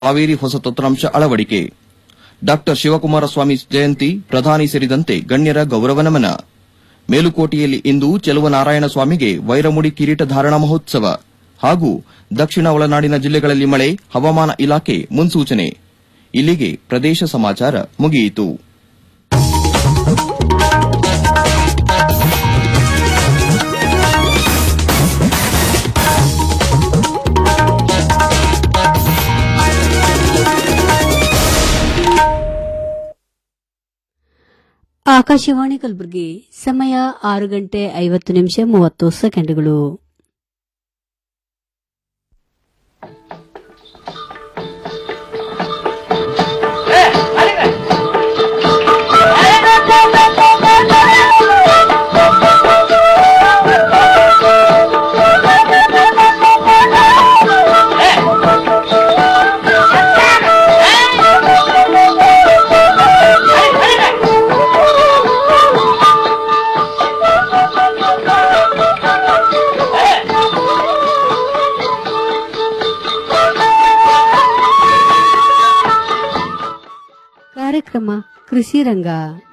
ಕಾವೇರಿ ಹೊಸ ತಂತ್ರಾಂಶ ಅಳವಡಿಕೆ ಡಾ ಶಿವಕುಮಾರ ಸ್ವಾಮಿ ಜಯಂತಿ ಪ್ರಧಾನಿ ಸೇರಿದಂತೆ ಗಣ್ಯರ ಗೌರವ ನಮನ ಮೇಲುಕೋಟೆಯಲ್ಲಿ ಇಂದು ಚೆಲುವನಾರಾಯಣ ಸ್ವಾಮಿಗೆ ವೈರಮುಡಿ ಕಿರೀಟ ಧಾರಣ ಮಹೋತ್ಸವ ಹಾಗೂ ದಕ್ಷಿಣ ಒಳನಾಡಿನ ಜಿಲ್ಲೆಗಳಲ್ಲಿ ಮಳೆ ಹವಾಮಾನ ಇಲಾಖೆ ಮುನ್ಸೂಚನೆ ಇಲ್ಲಿಗೆ ಪ್ರದೇಶ ಸಮಾಚಾರ ಮುಗಿಯಿತು ಆಕಾಶವಾಣಿ ಕಲಬುರಗಿ ಸಮಯ ಆರು ಗಂಟೆ ಐವತ್ತು ನಿಮಿಷ ಮೂವತ್ತು ಸೆಕೆಂಡ್ಗಳು ಕಾರ್ಯಕ್ರಮ ಕೃಷಿ ರಂಗ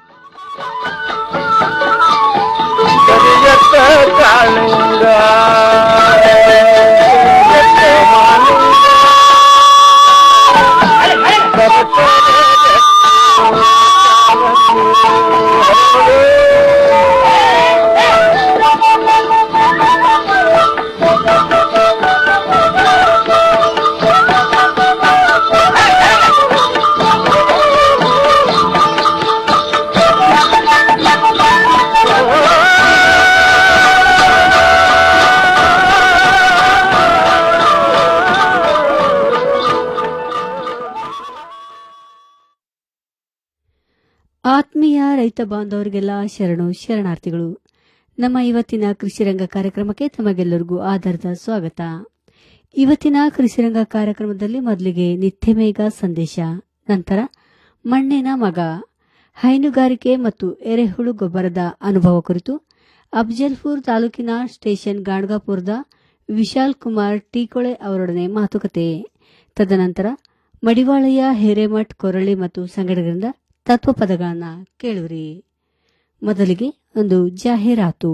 ಕರಿಯತ್ತ ಕಾಳಿಂಗ ಕರಿಯತ್ತ ಮಾಲಿಂಗ ಆತ್ಮೀಯ ರೈತ ಬಾಂಧವರಿಗೆಲ್ಲ ಶರಣು ಶರಣಾರ್ಥಿಗಳು ನಮ್ಮ ಇವತ್ತಿನ ಕೃಷಿರಂಗ ಕಾರ್ಯಕ್ರಮಕ್ಕೆ ತಮಗೆಲ್ಲರಿಗೂ ಆಧಾರದ ಸ್ವಾಗತ ಇವತ್ತಿನ ಕೃಷಿರಂಗ ಕಾರ್ಯಕ್ರಮದಲ್ಲಿ ಮೊದಲಿಗೆ ನಿತ್ಯಮೇಘ ಸಂದೇಶ ನಂತರ ಮಣ್ಣಿನ ಮಗ ಹೈನುಗಾರಿಕೆ ಮತ್ತು ಎರೆಹುಳು ಗೊಬ್ಬರದ ಅನುಭವ ಕುರಿತು ಅಫ್ಜಲ್ಪುರ್ ತಾಲೂಕಿನ ಸ್ಟೇಷನ್ ಗಾಣಗಾಪುರದ ವಿಶಾಲ್ ಕುಮಾರ್ ಟೀಕೊಳೆ ಅವರೊಡನೆ ಮಾತುಕತೆ ತದನಂತರ ಮಡಿವಾಳಯ್ಯ ಹಿರೇಮಠ್ ಕೊರಳಿ ಮತ್ತು ಸಂಗಡಗಳಿಂದ ತತ್ವಪದಗಳನ್ನ ಕೇಳುವಿರಿ ಮೊದಲಿಗೆ ಒಂದು ಜಾಹೀರಾತು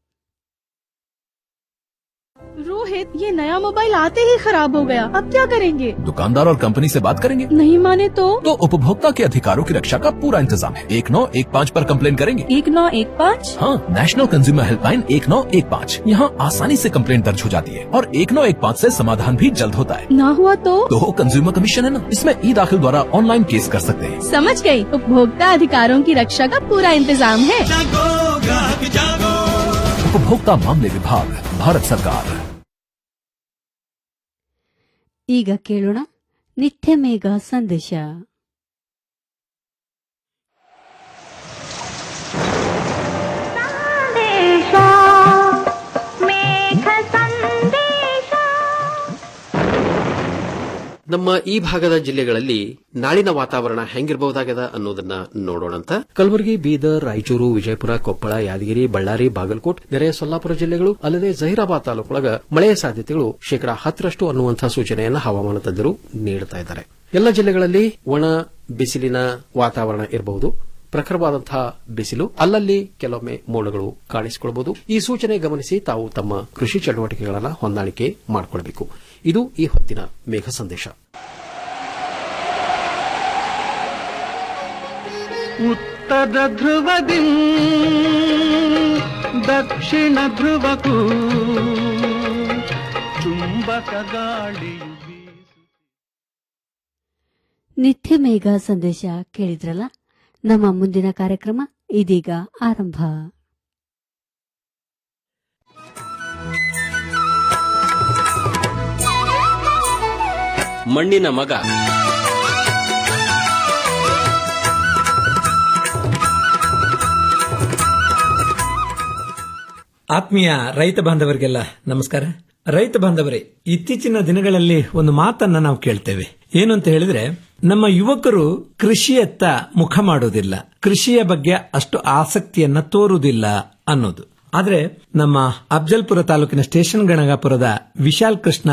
रोहित ये नया मोबाइल आते ही खराब हो गया अब क्या करेंगे दुकानदार और कंपनी से बात करेंगे नहीं माने तो तो उपभोक्ता के अधिकारों की रक्षा का पूरा इंतजाम है एक नौ एक पाँच आरोप कम्प्लेन करेंगे एक नौ एक पाँच हाँ नेशनल कंज्यूमर हेल्पलाइन एक नौ एक पाँच यहाँ आसानी से कम्प्लेन दर्ज हो जाती है और एक नौ एक पाँच ऐसी समाधान भी जल्द होता है ना हुआ तो तो कंज्यूमर कमीशन है ना इसमें ई दाखिल द्वारा ऑनलाइन केस कर सकते हैं समझ गई उपभोक्ता अधिकारों की रक्षा का पूरा इंतजाम है उपभोक्ता मामले विभाग भारत सरकार ಈಗ ಕೇಳೋಣ ನಿತ್ಯ ಮೇಘ ಸಂದೇಶ ನಮ್ಮ ಈ ಭಾಗದ ಜಿಲ್ಲೆಗಳಲ್ಲಿ ನಾಳಿನ ವಾತಾವರಣ ಹೆಂಗಿರಬಹುದಾಗದ ಅನ್ನೋದನ್ನ ನೋಡೋಣಂತ ಕಲಬುರಗಿ ಬೀದರ್ ರಾಯಚೂರು ವಿಜಯಪುರ ಕೊಪ್ಪಳ ಯಾದಗಿರಿ ಬಳ್ಳಾರಿ ಬಾಗಲಕೋಟ್ ನೆರೆಯ ಸೊಲ್ಲಾಪುರ ಜಿಲ್ಲೆಗಳು ಅಲ್ಲದೆ ಜಹೀರಾಬಾದ್ ತಾಲೂಕೊಳಗ ಮಳೆಯ ಸಾಧ್ಯತೆಗಳು ಶೇಕಡಾ ಹತ್ತರಷ್ಟು ಅನ್ನುವಂತಹ ಸೂಚನೆಯನ್ನು ಹವಾಮಾನ ತಜ್ಞರು ನೀಡುತ್ತಾ ಇದ್ದಾರೆ ಎಲ್ಲ ಜಿಲ್ಲೆಗಳಲ್ಲಿ ಒಣ ಬಿಸಿಲಿನ ವಾತಾವರಣ ಇರಬಹುದು ಪ್ರಖರವಾದಂತಹ ಬಿಸಿಲು ಅಲ್ಲಲ್ಲಿ ಕೆಲವೊಮ್ಮೆ ಮೋಡಗಳು ಕಾಣಿಸಿಕೊಳ್ಳಬಹುದು ಈ ಸೂಚನೆ ಗಮನಿಸಿ ತಾವು ತಮ್ಮ ಕೃಷಿ ಚಟುವಟಿಕೆಗಳನ್ನು ಹೊಂದಾಣಿಕೆ ಮಾಡಿಕೊಳ್ಳಬೇಕು ಇದು ಈ ಹೊತ್ತಿನ ಮೇಘ ಸಂದೇಶ ಉತ್ತರ ಧ್ರುವದಿ ದಕ್ಷಿಣ ಧ್ರುವಕ್ಕೂ ಚುಂಬಕ ಗಾಳಿಯು ಬೀಸು ನಿತ್ಯ ಮೇಘ ಸಂದೇಶ ಕೇಳಿದ್ರಲ್ಲ ನಮ್ಮ ಮುಂದಿನ ಕಾರ್ಯಕ್ರಮ ಇದೀಗ ಆರಂಭ ಮಣ್ಣಿನ ಮಗ ಆತ್ಮೀಯ ರೈತ ಬಾಂಧವರಿಗೆಲ್ಲ ನಮಸ್ಕಾರ ರೈತ ಬಾಂಧವರೇ ಇತ್ತೀಚಿನ ದಿನಗಳಲ್ಲಿ ಒಂದು ಮಾತನ್ನ ನಾವು ಕೇಳ್ತೇವೆ ಏನು ಅಂತ ಹೇಳಿದ್ರೆ ನಮ್ಮ ಯುವಕರು ಕೃಷಿಯತ್ತ ಮುಖ ಮಾಡೋದಿಲ್ಲ ಕೃಷಿಯ ಬಗ್ಗೆ ಅಷ್ಟು ಆಸಕ್ತಿಯನ್ನ ತೋರುವುದಿಲ್ಲ ಅನ್ನೋದು ಆದ್ರೆ ನಮ್ಮ ಅಫ್ಜಲ್ಪುರ ತಾಲೂಕಿನ ಸ್ಟೇಷನ್ ಗಣಗಾಪುರದ ವಿಶಾಲ್ ಕೃಷ್ಣ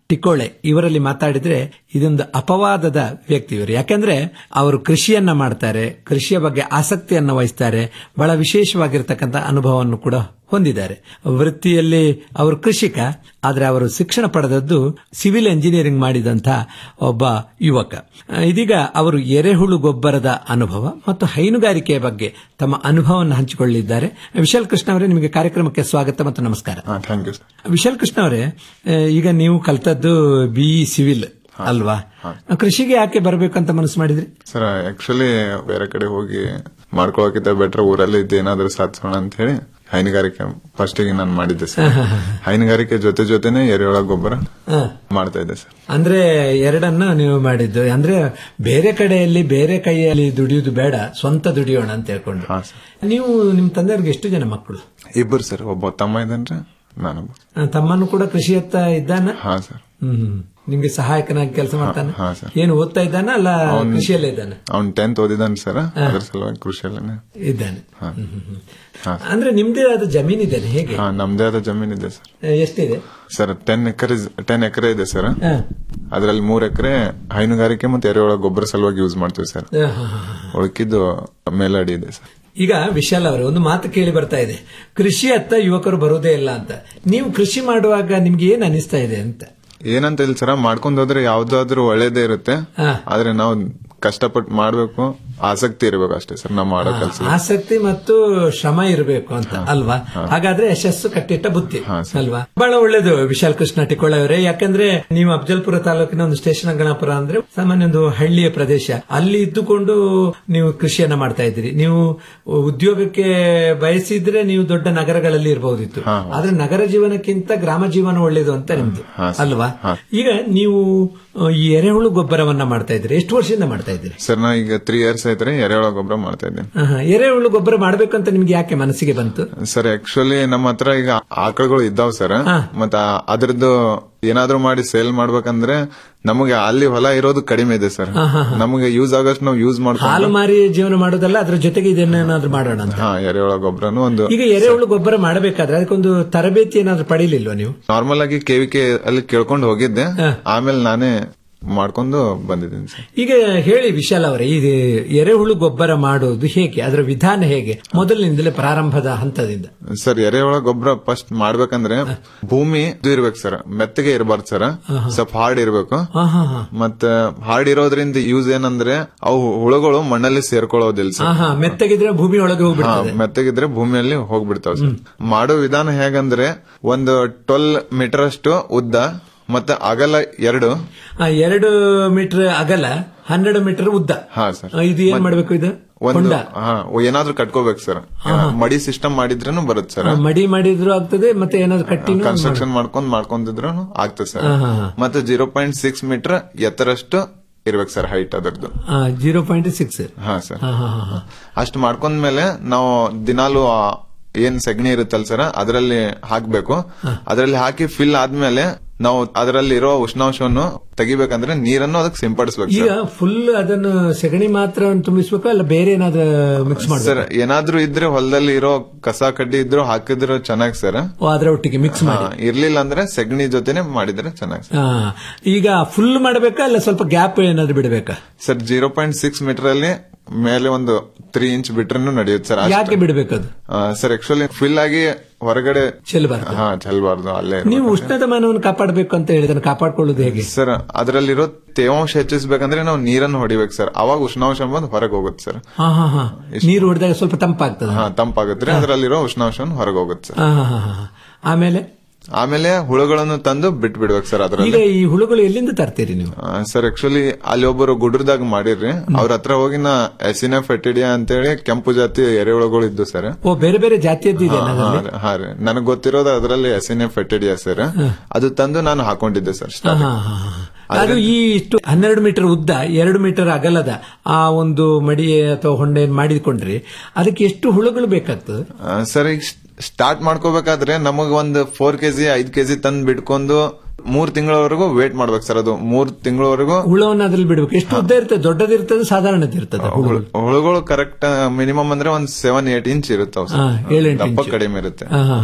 ಟಿಕೋಳೆ ಇವರಲ್ಲಿ ಮಾತಾಡಿದ್ರೆ ಇದೊಂದು ಅಪವಾದದ ವ್ಯಕ್ತಿ ಇವರು ಯಾಕಂದ್ರೆ ಅವರು ಕೃಷಿಯನ್ನ ಮಾಡ್ತಾರೆ ಕೃಷಿಯ ಬಗ್ಗೆ ಆಸಕ್ತಿಯನ್ನ ವಹಿಸ್ತಾರೆ ಬಹಳ ವಿಶೇಷವಾಗಿರ್ತಕ್ಕಂಥ ಅನುಭವವನ್ನು ಕೂಡ ಹೊಂದಿದ್ದಾರೆ ವೃತ್ತಿಯಲ್ಲಿ ಅವರು ಕೃಷಿಕ ಆದರೆ ಅವರು ಶಿಕ್ಷಣ ಪಡೆದದ್ದು ಸಿವಿಲ್ ಎಂಜಿನಿಯರಿಂಗ್ ಮಾಡಿದಂಥ ಒಬ್ಬ ಯುವಕ ಆ, ಇದೀಗ ಅವರು ಎರೆಹುಳು ಗೊಬ್ಬರದ ಅನುಭವ ಮತ್ತು ಹೈನುಗಾರಿಕೆಯ ಬಗ್ಗೆ ತಮ್ಮ ಅನುಭವವನ್ನು ಹಂಚಿಕೊಳ್ಳಿದ್ದಾರೆ ವಿಶಾಲ್ ಕೃಷ್ಣ ಅವರೇ ನಿಮಗೆ ಕಾರ್ಯಕ್ರಮಕ್ಕೆ ಸ್ವಾಗತ ಮತ್ತು ನಮಸ್ಕಾರ thank you sir Vishal Krishna ಅವರೇ ಆ, ಈಗ ನೀವು ಕಲ್ತದ್ದು ಬಿ ಸಿವಿಲ್ ಅಲ್ವಾ ಕೃಷಿಗೆ ಯಾಕೆ ಬರಬೇಕಂತ ಮನಸ್ಸು ಮಾಡಿದ್ರಿ ಸರ್ ಆಕ್ಚುಲಿ ಬೇರೆ ಕಡೆ ಹೋಗಿ ಮಾಡ್ಕೊಳಕ್ಕಿಂತ ಬೆಟರ್ ಊರಲ್ಲಿ ಇದ್ದು ಏನಾದ್ರೂ ಸಾಧಿಸೋಣ ಅಂತ ಹೇಳಿ ಹೈನುಗಾರಿಕೆ ಫಸ್ಟ್ ಗೆ ನಾನು ಮಾಡಿದ್ದೆ ಸರ್ ಹೈನುಗಾರಿಕೆ ಜೊತೆ ಜೊತೆನೆ ಎರೆಹುಳ ಗೊಬ್ಬರ ಹ. ಮಾಡ್ತಾ ಇದ್ದೆ ಸರ್ ಅಂದ್ರೆ ಎರಡನ್ನ ನೀವು ಮಾಡಿದ್ದು ಅಂದ್ರೆ ಬೇರೆ ಕಡೆಯಲ್ಲಿ ಬೇರೆ ಕೈಯಲ್ಲಿ ದುಡಿಯುವುದು ಬೇಡ ಸ್ವಂತ ದುಡಿಯೋಣ ಅಂತ ಹೇಳ್ಕೊಂಡು ಹಾ ಸರ್ ನೀವು ನಿಮ್ ತಂದೆಯವ್ರಿಗೆ ಎಷ್ಟು ಜನ ಮಕ್ಕಳು ಇಬ್ಬರು ಸರ್ ಒಬ್ಬ ತಮ್ಮ ಇದ್ದಾನ್ರಿ ನಾನೊಬ್ಬ ಆ, ತಮ್ಮನು ಕೂಡ ಕೃಷಿ ಹತ್ತ ಇದ್ದಾನ ಹಾ ಸರ್ ಹ್ಮ್ ನಿಮ್ಗೆ ಸಹಾಯಕನಾಗಿ ಕೆಲಸ ಮಾಡ್ತಾನೆ ಹಾ, ಸರ್. ಏನು ಓದ್ತಾ ಇದ್ದಾನ ಅಲ್ಲ ಕೃಷಿಯಲ್ಲೇ ಇದ್ದಾನೆ ಅವ್ನ್ ಟೆಂತ್ ಓದಿದಾನ್ ಸರ್ ಅದ್ರ ಸಲುವಾಗಿ ಕೃಷಿಯಲ್ಲೇ ಇದ್ದಾನೆ ಹಾ. ಹ್ಮ್, ಹ್ಮ್, ಹ್ಮ್. ಹಾ. ಅಂದ್ರೆ ನಿಮ್ದೇ ಆದ ಜಮೀನ್ ಇದ್ದಾನೆ ಹೇಗೆ ಹಾ ನಮ್ದೇ ಆದ ಜಮೀನ್ ಇದೆ ಸರ್ ಆ, ಎಷ್ಟಿದೆ sir ten acre ten acre ಇದೆ ಸರ್ ಹಾ. ಅದ್ರಲ್ಲಿ ಮೂರ್ ಎಕರೆ ಹೈನುಗಾರಿಕೆ ಮತ್ತೆ ಎರೆಹುಳ ಗೊಬ್ಬರ ಸಲುವಾಗಿ ಯೂಸ್ ಮಾಡ್ತೀವಿ ಸರ್ ಆ, ಹಾ, ಹಾ, ಹಾ. ಉಳ್ಕಿದ್ದು ಮೇಲಡಿ ಇದೆ ಸರ್ ಈಗ ವಿಶಾಲ್ ಅವರು ಒಂದು ಮಾತು ಕೇಳಿ ಬರ್ತಾ ಇದೆ ಕೃಷಿ ಹತ್ತ ಯುವಕರು ಬರೋದೇ ಇಲ್ಲ ಅಂತ ನೀವು ಕೃಷಿ ಮಾಡುವಾಗ ನಿಮ್ಗೆ ಏನ್ ಅನಿಸ್ತಾ ಇದೆ ಅಂತ ಏನಂತ ಇಲ್ಲ ಸರ ಮಾಡ್ಕೊಂಡ್ ಹೋದ್ರೆ ಯಾವ್ದಾದ್ರೂ ಒಳ್ಳೇದೇ ಇರುತ್ತೆ ಹಾ. ಆದ್ರೆ ನಾವು ಕಷ್ಟಪಟ್ಟು ಮಾಡ್ಬೇಕು ಆಸಕ್ತಿ ಇರ್ಬೇಕು ಅಷ್ಟೇ ಸರ್ ನಾವು ಮಾಡೋ ಕೆಲಸ ಆಸಕ್ತಿ ಮತ್ತು ಶ್ರಮ ಇರಬೇಕು ಅಂತ ಅಲ್ವಾ ಹಾಗಾದ್ರೆ ಯಶಸ್ಸು ಕಟ್ಟಿಟ್ಟ ಬುತ್ತಿ ಹಾ, ಸರ್. ಅಲ್ವಾ ಬಹಳ ಒಳ್ಳೇದು ವಿಶಾಲ್ ಕೃಷ್ಣ ಟಿಕೊಳ್ಳ ಅವರೇ ಯಾಕಂದ್ರೆ ನೀವು ಅಫಜಲ್ಪುರ ತಾಲೂಕಿನ ಒಂದು ಸ್ಟೇಷನ್ ಗಣಪುರ ಅಂದ್ರೆ ಸಾಮಾನ್ಯ ಒಂದು ಹಳ್ಳಿಯ ಪ್ರದೇಶ ಅಲ್ಲಿ ಇದ್ದುಕೊಂಡು ನೀವು ಕೃಷಿಯನ್ನ ಮಾಡ್ತಾ ಇದ್ದೀರಿ ನೀವು ಉದ್ಯೋಗಕ್ಕೆ ಬಯಸಿದ್ರೆ ನೀವು ದೊಡ್ಡ ನಗರಗಳಲ್ಲಿ ಇರಬಹುದಿತ್ತು ಹಾ, ಆದ್ರೆ ನಗರ ಜೀವನಕ್ಕಿಂತ ಗ್ರಾಮ ಜೀವನ ಒಳ್ಳೇದು ಅಂತ ನಿಮ್ದು ಹಾ, ಸರ್. ಅಲ್ವಾ ಹಾ. ಈಗ ನೀವು ಆ, ಈ ಎರೆಹುಳು ಗೊಬ್ಬರವನ್ನ ಮಾಡ್ತಾ ಇದ್ದೀರಿ ಎಷ್ಟು ವರ್ಷದಿಂದ ಮಾಡ್ತಾ ಇದ್ದೀರಿ ಸರ್ ನಾ ಈಗ ತ್ರೀ ಇಯರ್ಸ್ ಆಯ್ತ್ರಿ ಎರೆಹುಳ ಗೊಬ್ಬರ ಮಾಡ್ತಾ ಇದ್ದೀನಿ ಆಹಾ, ಎರೆಹುಳು ಗೊಬ್ಬರ ಮಾಡ್ಬೇಕಂತ ನಿಮ್ಗೆ ಯಾಕೆ ಮನಸ್ಸಿಗೆ ಬಂತು ಸರ್ ಆಕ್ಚುಲಿ ನಮ್ಮ ಹತ್ರ ಈಗ ಆಕಳುಗಳು ಇದ್ದಾವ್ ಸರ್ ಮತ್ತ ಅದ್ರದ್ದು ಏನಾದ್ರೂ ಮಾಡಿ ಸೇಲ್ ಮಾಡ್ಬೇಕಂದ್ರೆ ನಮಗೆ ಅಲ್ಲಿ ಹೊಲ ಇರೋದು ಕಡಿಮೆ ಇದೆ ಸರ್ ನಮಗೆ ಯೂಸ್ ಆಗಷ್ಟು ನಾವು ಯೂಸ್ ಹಾಲು ಮಾಡ್ಕೊಂಡು ಮಾರಿ ಜೀವನ ಮಾಡೋದಲ್ಲ ಅದ್ರ ಜೊತೆಗೆ ಇದನ್ನೇನಾದ್ರೂ ಮಾಡೋಣ ಅಂತ ಹಾ ಎರೆಹುಳ ಗೊಬ್ಬರನು ಒಂದು ಈಗ ಎರೆಹುಳು ಗೊಬ್ಬರ ಮಾಡಬೇಕಾದ್ರೆ ಅದಕ್ಕೊಂದು ತರಬೇತಿ ಏನಾದ್ರೂ ಪಡೀಲಿಲ್ವಾ ನೀವು ನಾರ್ಮಲ್ ಆಗಿ ಕೆವಿಕೆ ಅಲ್ಲಿ ಕೇಳ್ಕೊಂಡು ಹೋಗಿದ್ದೆ ಆಮೇಲೆ ನಾನೇ ಮಾಡ್ಕೊಂಡು ಬಂದಿದ್ದೀನಿ ಸರ್ ಈಗ ಹೇಳಿ ವಿಶಾಲ್ ಅವರೇ ಇದು ಎರೆಹುಳು ಗೊಬ್ಬರ ಮಾಡೋದು ಹೇಗೆ ಅದರ ವಿಧಾನ ಹೇಗೆ ಮೊದಲಿನಿಂದಲೇ ಪ್ರಾರಂಭದ ಹಂತದಿಂದ ಸರ್ ಎರೆಹುಳ ಗೊಬ್ಬರ ಫಸ್ಟ್ ಮಾಡ್ಬೇಕಂದ್ರೆ ಭೂಮಿ ಇದು ಇರ್ಬೇಕು ಸರ್ ಮೆತ್ತಗೆ ಇರಬಾರ್ದು ಸರ್ ಸ್ವಲ್ಪ ಹಾರ್ಡ್ ಇರ್ಬೇಕು ಹಾ ಹಾ ಹಾ ಮತ್ತೆ ಹಾರ್ಡ್ ಇರೋದ್ರಿಂದ ಯೂಸ್ ಏನಂದ್ರೆ ಅವು ಹುಳುಗಳು ಮಣ್ಣಲ್ಲಿ ಸೇರ್ಕೊಳ್ಳೋದಿಲ್ಲ ಹಾ ಸರ್ ಹಾ ಮೆತ್ತಗಿದ್ರೆ ಭೂಮಿ ಒಳಗೆ ಹಾ ಹೋಗ್ಬಿಡ್ತದೆ ಮೆತ್ತಗಿದ್ರೆ ಭೂಮಿಯಲ್ಲಿ ಹೋಗ್ಬಿಡ್ತಾವ ಸರ್ ಮಾಡೋ ವಿಧಾನ ಹೇಗಂದ್ರೆ ಒಂದು ಟ್ವೆಲ್ ಮೀಟರ್ ಅಷ್ಟು ಉದ್ದ ಮತ್ತೆ ಅಗಲ ಎರಡು ಆ, ಎರಡು ಮೀಟರ್ ಅಗಲ ಹನ್ನೆರಡು ಮೀಟರ್ ಉದ್ದ ಹಾ ಸರ್ ಆ, ಇದು ಏನ್ ಮಾಡ್ಬೇಕು ಇದು ಒಂದು ಹೊಂಡ ಹಾ ಏನಾದ್ರೂ ಕಟ್ಕೋಬೇಕು ಸರ್ ಮಡಿ ಸಿಸ್ಟಮ್ ಮಾಡಿದ್ರೂ ಬರುತ್ತೆ ಸರ್ ಆ, ಮಡಿ ಮಾಡಿದ್ರು ಆಗ್ತದೆ ಮತ್ತೆ ಏನಾದ್ರು ಕಟ್ಟಿನೂ ಕನ್ಸ್ಟ್ರಕ್ಷನ್ ಮಾಡ್ಕೊಂಡ್ ಮಾಡ್ಕೊಂಡಿದ್ರು ಆಗ್ತದೆ ಸರ್ ಹಾ, ಹಾ, ಹಾ. ಮತ್ತೆ ಜೀರೋ ಪಾಯಿಂಟ್ ಸಿಕ್ಸ್ ಮೀಟರ್ ಎತ್ತರಷ್ಟು ಇರ್ಬೇಕು ಸರ್ ಹೈಟ್ ಅದರದ್ದು ಜೀರೋ ಪಾಯಿಂಟ್ ಸಿಕ್ಸ್ ಹಾ ಸರ್ ಹಾ ಹಾ ಹಾ ಅಷ್ಟು ಮಾಡ್ಕೊಂಡ್ಮೇಲೆ ನಾವು ದಿನಾಲು ಆ ಏನ್ ಸಗಣಿ ಇರುತ್ತಲ್ಲ ಸರ್ ಅದರಲ್ಲಿ ಹಾಕ್ಬೇಕು ಅದರಲ್ಲಿ ಹಾಕಿ ಫಿಲ್ ಆದ್ಮೇಲೆ ನಾವು ಅದರಲ್ಲಿ ಇರೋ ಉಷ್ಣಾಂಶವನ್ನು ತೆಗಿಬೇಕಂದ್ರೆ ನೀರನ್ನು ಅದಕ್ಕೆ ಸಿಂಪಡಿಸ್ಬೇಕು ಈಗ ಸರ್ ಫುಲ್ ಅದನ್ನು ಸಗಣಿ ಮಾತ್ರ ತುಂಬಿಸ್ಬೇಕು ಅಲ್ಲ ಬೇರೆ ಏನಾದ್ರು ಮಿಕ್ಸ್ ಸರ್ ಮಾಡ್ಬೇಕು ಏನಾದ್ರೂ ಇದ್ರೆ ಹೊಲದಲ್ಲಿ ಇರೋ ಕಸ ಕಡ್ಡಿ ಇದ್ರು ಹಾಕಿದ್ರು ಚೆನ್ನಾಗ್ ಸರ್ ಓ, ಅದ್ರ ಒಟ್ಟಿಗೆ ಮಿಕ್ಸ್ ಮಾಡಿ ಹಾ, ಇರ್ಲಿಲ್ಲ ಅಂದ್ರೆ ಸಗಣಿ ಜೊತೆನೆ ಮಾಡಿದ್ರೆ ಚೆನ್ನಾಗ್ ಸರ್ ಆ, ಈಗ ಫುಲ್ ಮಾಡಬೇಕಾ ಅಲ್ಲ ಸ್ವಲ್ಪ ಗ್ಯಾಪ್ ಏನಾದ್ರು ಬಿಡಬೇಕಾ sir zero point six metre ಅಲ್ಲಿ ಮೇಲೆ ಒಂದು ತ್ರೀ ಇಂಚ್ ಬಿಟ್ರೂ ನಡೆಯುತ್ತೆ ಸರ್ ಅಷ್ಟೇ. ಯಾಕೆ ಬಿಡಬೇಕದು ಆ, ಸರ್ ಆಕ್ಚುಲಿ ಫಿಲ್ ಆಗಿ ಹೊರಗಡೆ ಚೆಲ್ಲಬಾರ್ದು ಹಾ ಚೆಲ್ಬಾರ್ದು ಅಲ್ಲೇ ನೀವು ಇರ್ಬೇಕು. ಉಷ್ಣತಾಮಾನವನ್ನು ಕಾಪಾಡಬೇಕು ಅಂತ ಹೇಳಿದ್ರೆ ಕಾಪಾಡ್ಕೊಳ್ಳೋದು ಹೇಗೆ ಸರ್ ಅದರಲ್ಲಿರೋ ತೇವಾಂಶ ಹೆಚ್ಚಿಸ್ಬೇಕಂದ್ರೆ ನಾವು ನೀರನ್ನು ಹೊಡಿಬೇಕು ಸರ್ ಅವಾಗ ಉಷ್ಣಾಂಶ ಬಂದು ಹೊರಗೆ ಹೋಗುತ್ತೆ ಸರ್ ಹಾ ಹಾ ಹಾ ನೀರು ಹೊಡೆದಾಗ ಸ್ವಲ್ಪ ತಂಪಾಗ್ತದೆ ಹಾ ತಂಪಾಗುತ್ತೆ ಅದರಲ್ಲಿರೋ ಉಷ್ಣಾಂಶ ಹೊರಗೆ ಹೋಗುತ್ತೆ ಸರ್ ಹಾ, ಹಾ, ಹಾ, ಹಾ. ಆಮೇಲೆ ಆಮೇಲೆ ಹುಳುಗಳನ್ನು ತಂದು ಬಿಟ್ಟು ಬಿಡ್ಬೇಕು ಸರ್ ಈಗ ಅದರಲ್ಲಿ ಈ ಹುಳುಗಳು ಎಲ್ಲಿಂದ ತರ್ತೀರಿ ನೀವು ಸರ್ ಆಕ್ಚುಲಿ ಅಲ್ಲಿ ಒಬ್ಬರು ಗುಡ್ರದಾಗ ಮಾಡಿರ್ರಿ ಅವ್ರ ಹತ್ರ ಹೋಗಿ ನಾ ಎಸಿನ ಫೆಟಿಡಿಯಾ ಅಂತೇಳಿ ಕೆಂಪು ಜಾತಿ ಎರೆಹುಳುಗಳು ಇದ್ದು ಸರ್ ಓ ಬೇರೆ ಬೇರೆ ಜಾತಿಯದ್ದಿದೆ ಹಾ, ಹಾ, ಹಾ ರೀ ನನಗ್ ಗೊತ್ತಿರೋದು ಅದರಲ್ಲಿ ಎಸಿನ ಫೆಟಿಡಿಯಾ ಸರ್ ಅದು ತಂದು ನಾನು ಹಾಕೊಂಡಿದ್ದೆ ಸರ್ ಸ್ಟಾರ್ಟ್ ಹಾ, ಹಾ, ಹಾ. ಅದು ಈ ಇಷ್ಟು ಹನ್ನೆರಡು ಮೀಟರ್ ಉದ್ದ ಎರಡು ಮೀಟರ್ ಅಗಲದ ಆ ಒಂದು ಮಡಿ ಅಥವಾ ಹೊಂಡೆ ಮಾಡಿಕೊಂಡ್ರಿ ಅದಕ್ಕೆ ಎಷ್ಟು ಹುಳುಗಳು ಬೇಕಾಗ್ತದೆ ಆ, ಸರ್ ಈಗ ಸ್ಟಾರ್ಟ್ ಮಾಡ್ಕೋಬೇಕಾದ್ರೆ ನಮಗ್ ಒಂದು ಫೋರ್ ಕೆಜಿ ಐದ್ ಕೆಜಿ ತಂದ್ ಬಿಟ್ಕೊಂಡು ಮೂರ್ ತಿಂಗಳವರೆಗೂ ವೇಟ್ ಮಾಡ್ಬೇಕು ಸರ್ ಅದು ಮೂರ್ ತಿಂಗಳವರೆಗೂ ಹುಳವನ್ನ ಅದ್ರಲ್ಲಿ ಬಿಡ್ಬೇಕು ಎಷ್ಟು ಉದ್ದ ಇರ್ತದೆ ದೊಡ್ಡದಿರ್ತದೆ ಸಾಧಾರಣದ ಇರ್ತದೆ ಹುಳುಗಳು ಹುಳುಗಳು ಕರೆಕ್ಟ್ ಮಿನಿಮಮ್ ಅಂದ್ರೆ ಒಂದ್ ಸೆವೆನ್ ಏಟ್ ಇಂಚ್ ಇರುತ್ತಾವ ಹಾ, ಏಳ್ ಎಂಟ್ ದಪ್ಪ ಇಂಚು. ಕಡಿಮೆ ಇರುತ್ತೆ ಹಾ, ಹಾ, ಹಾ.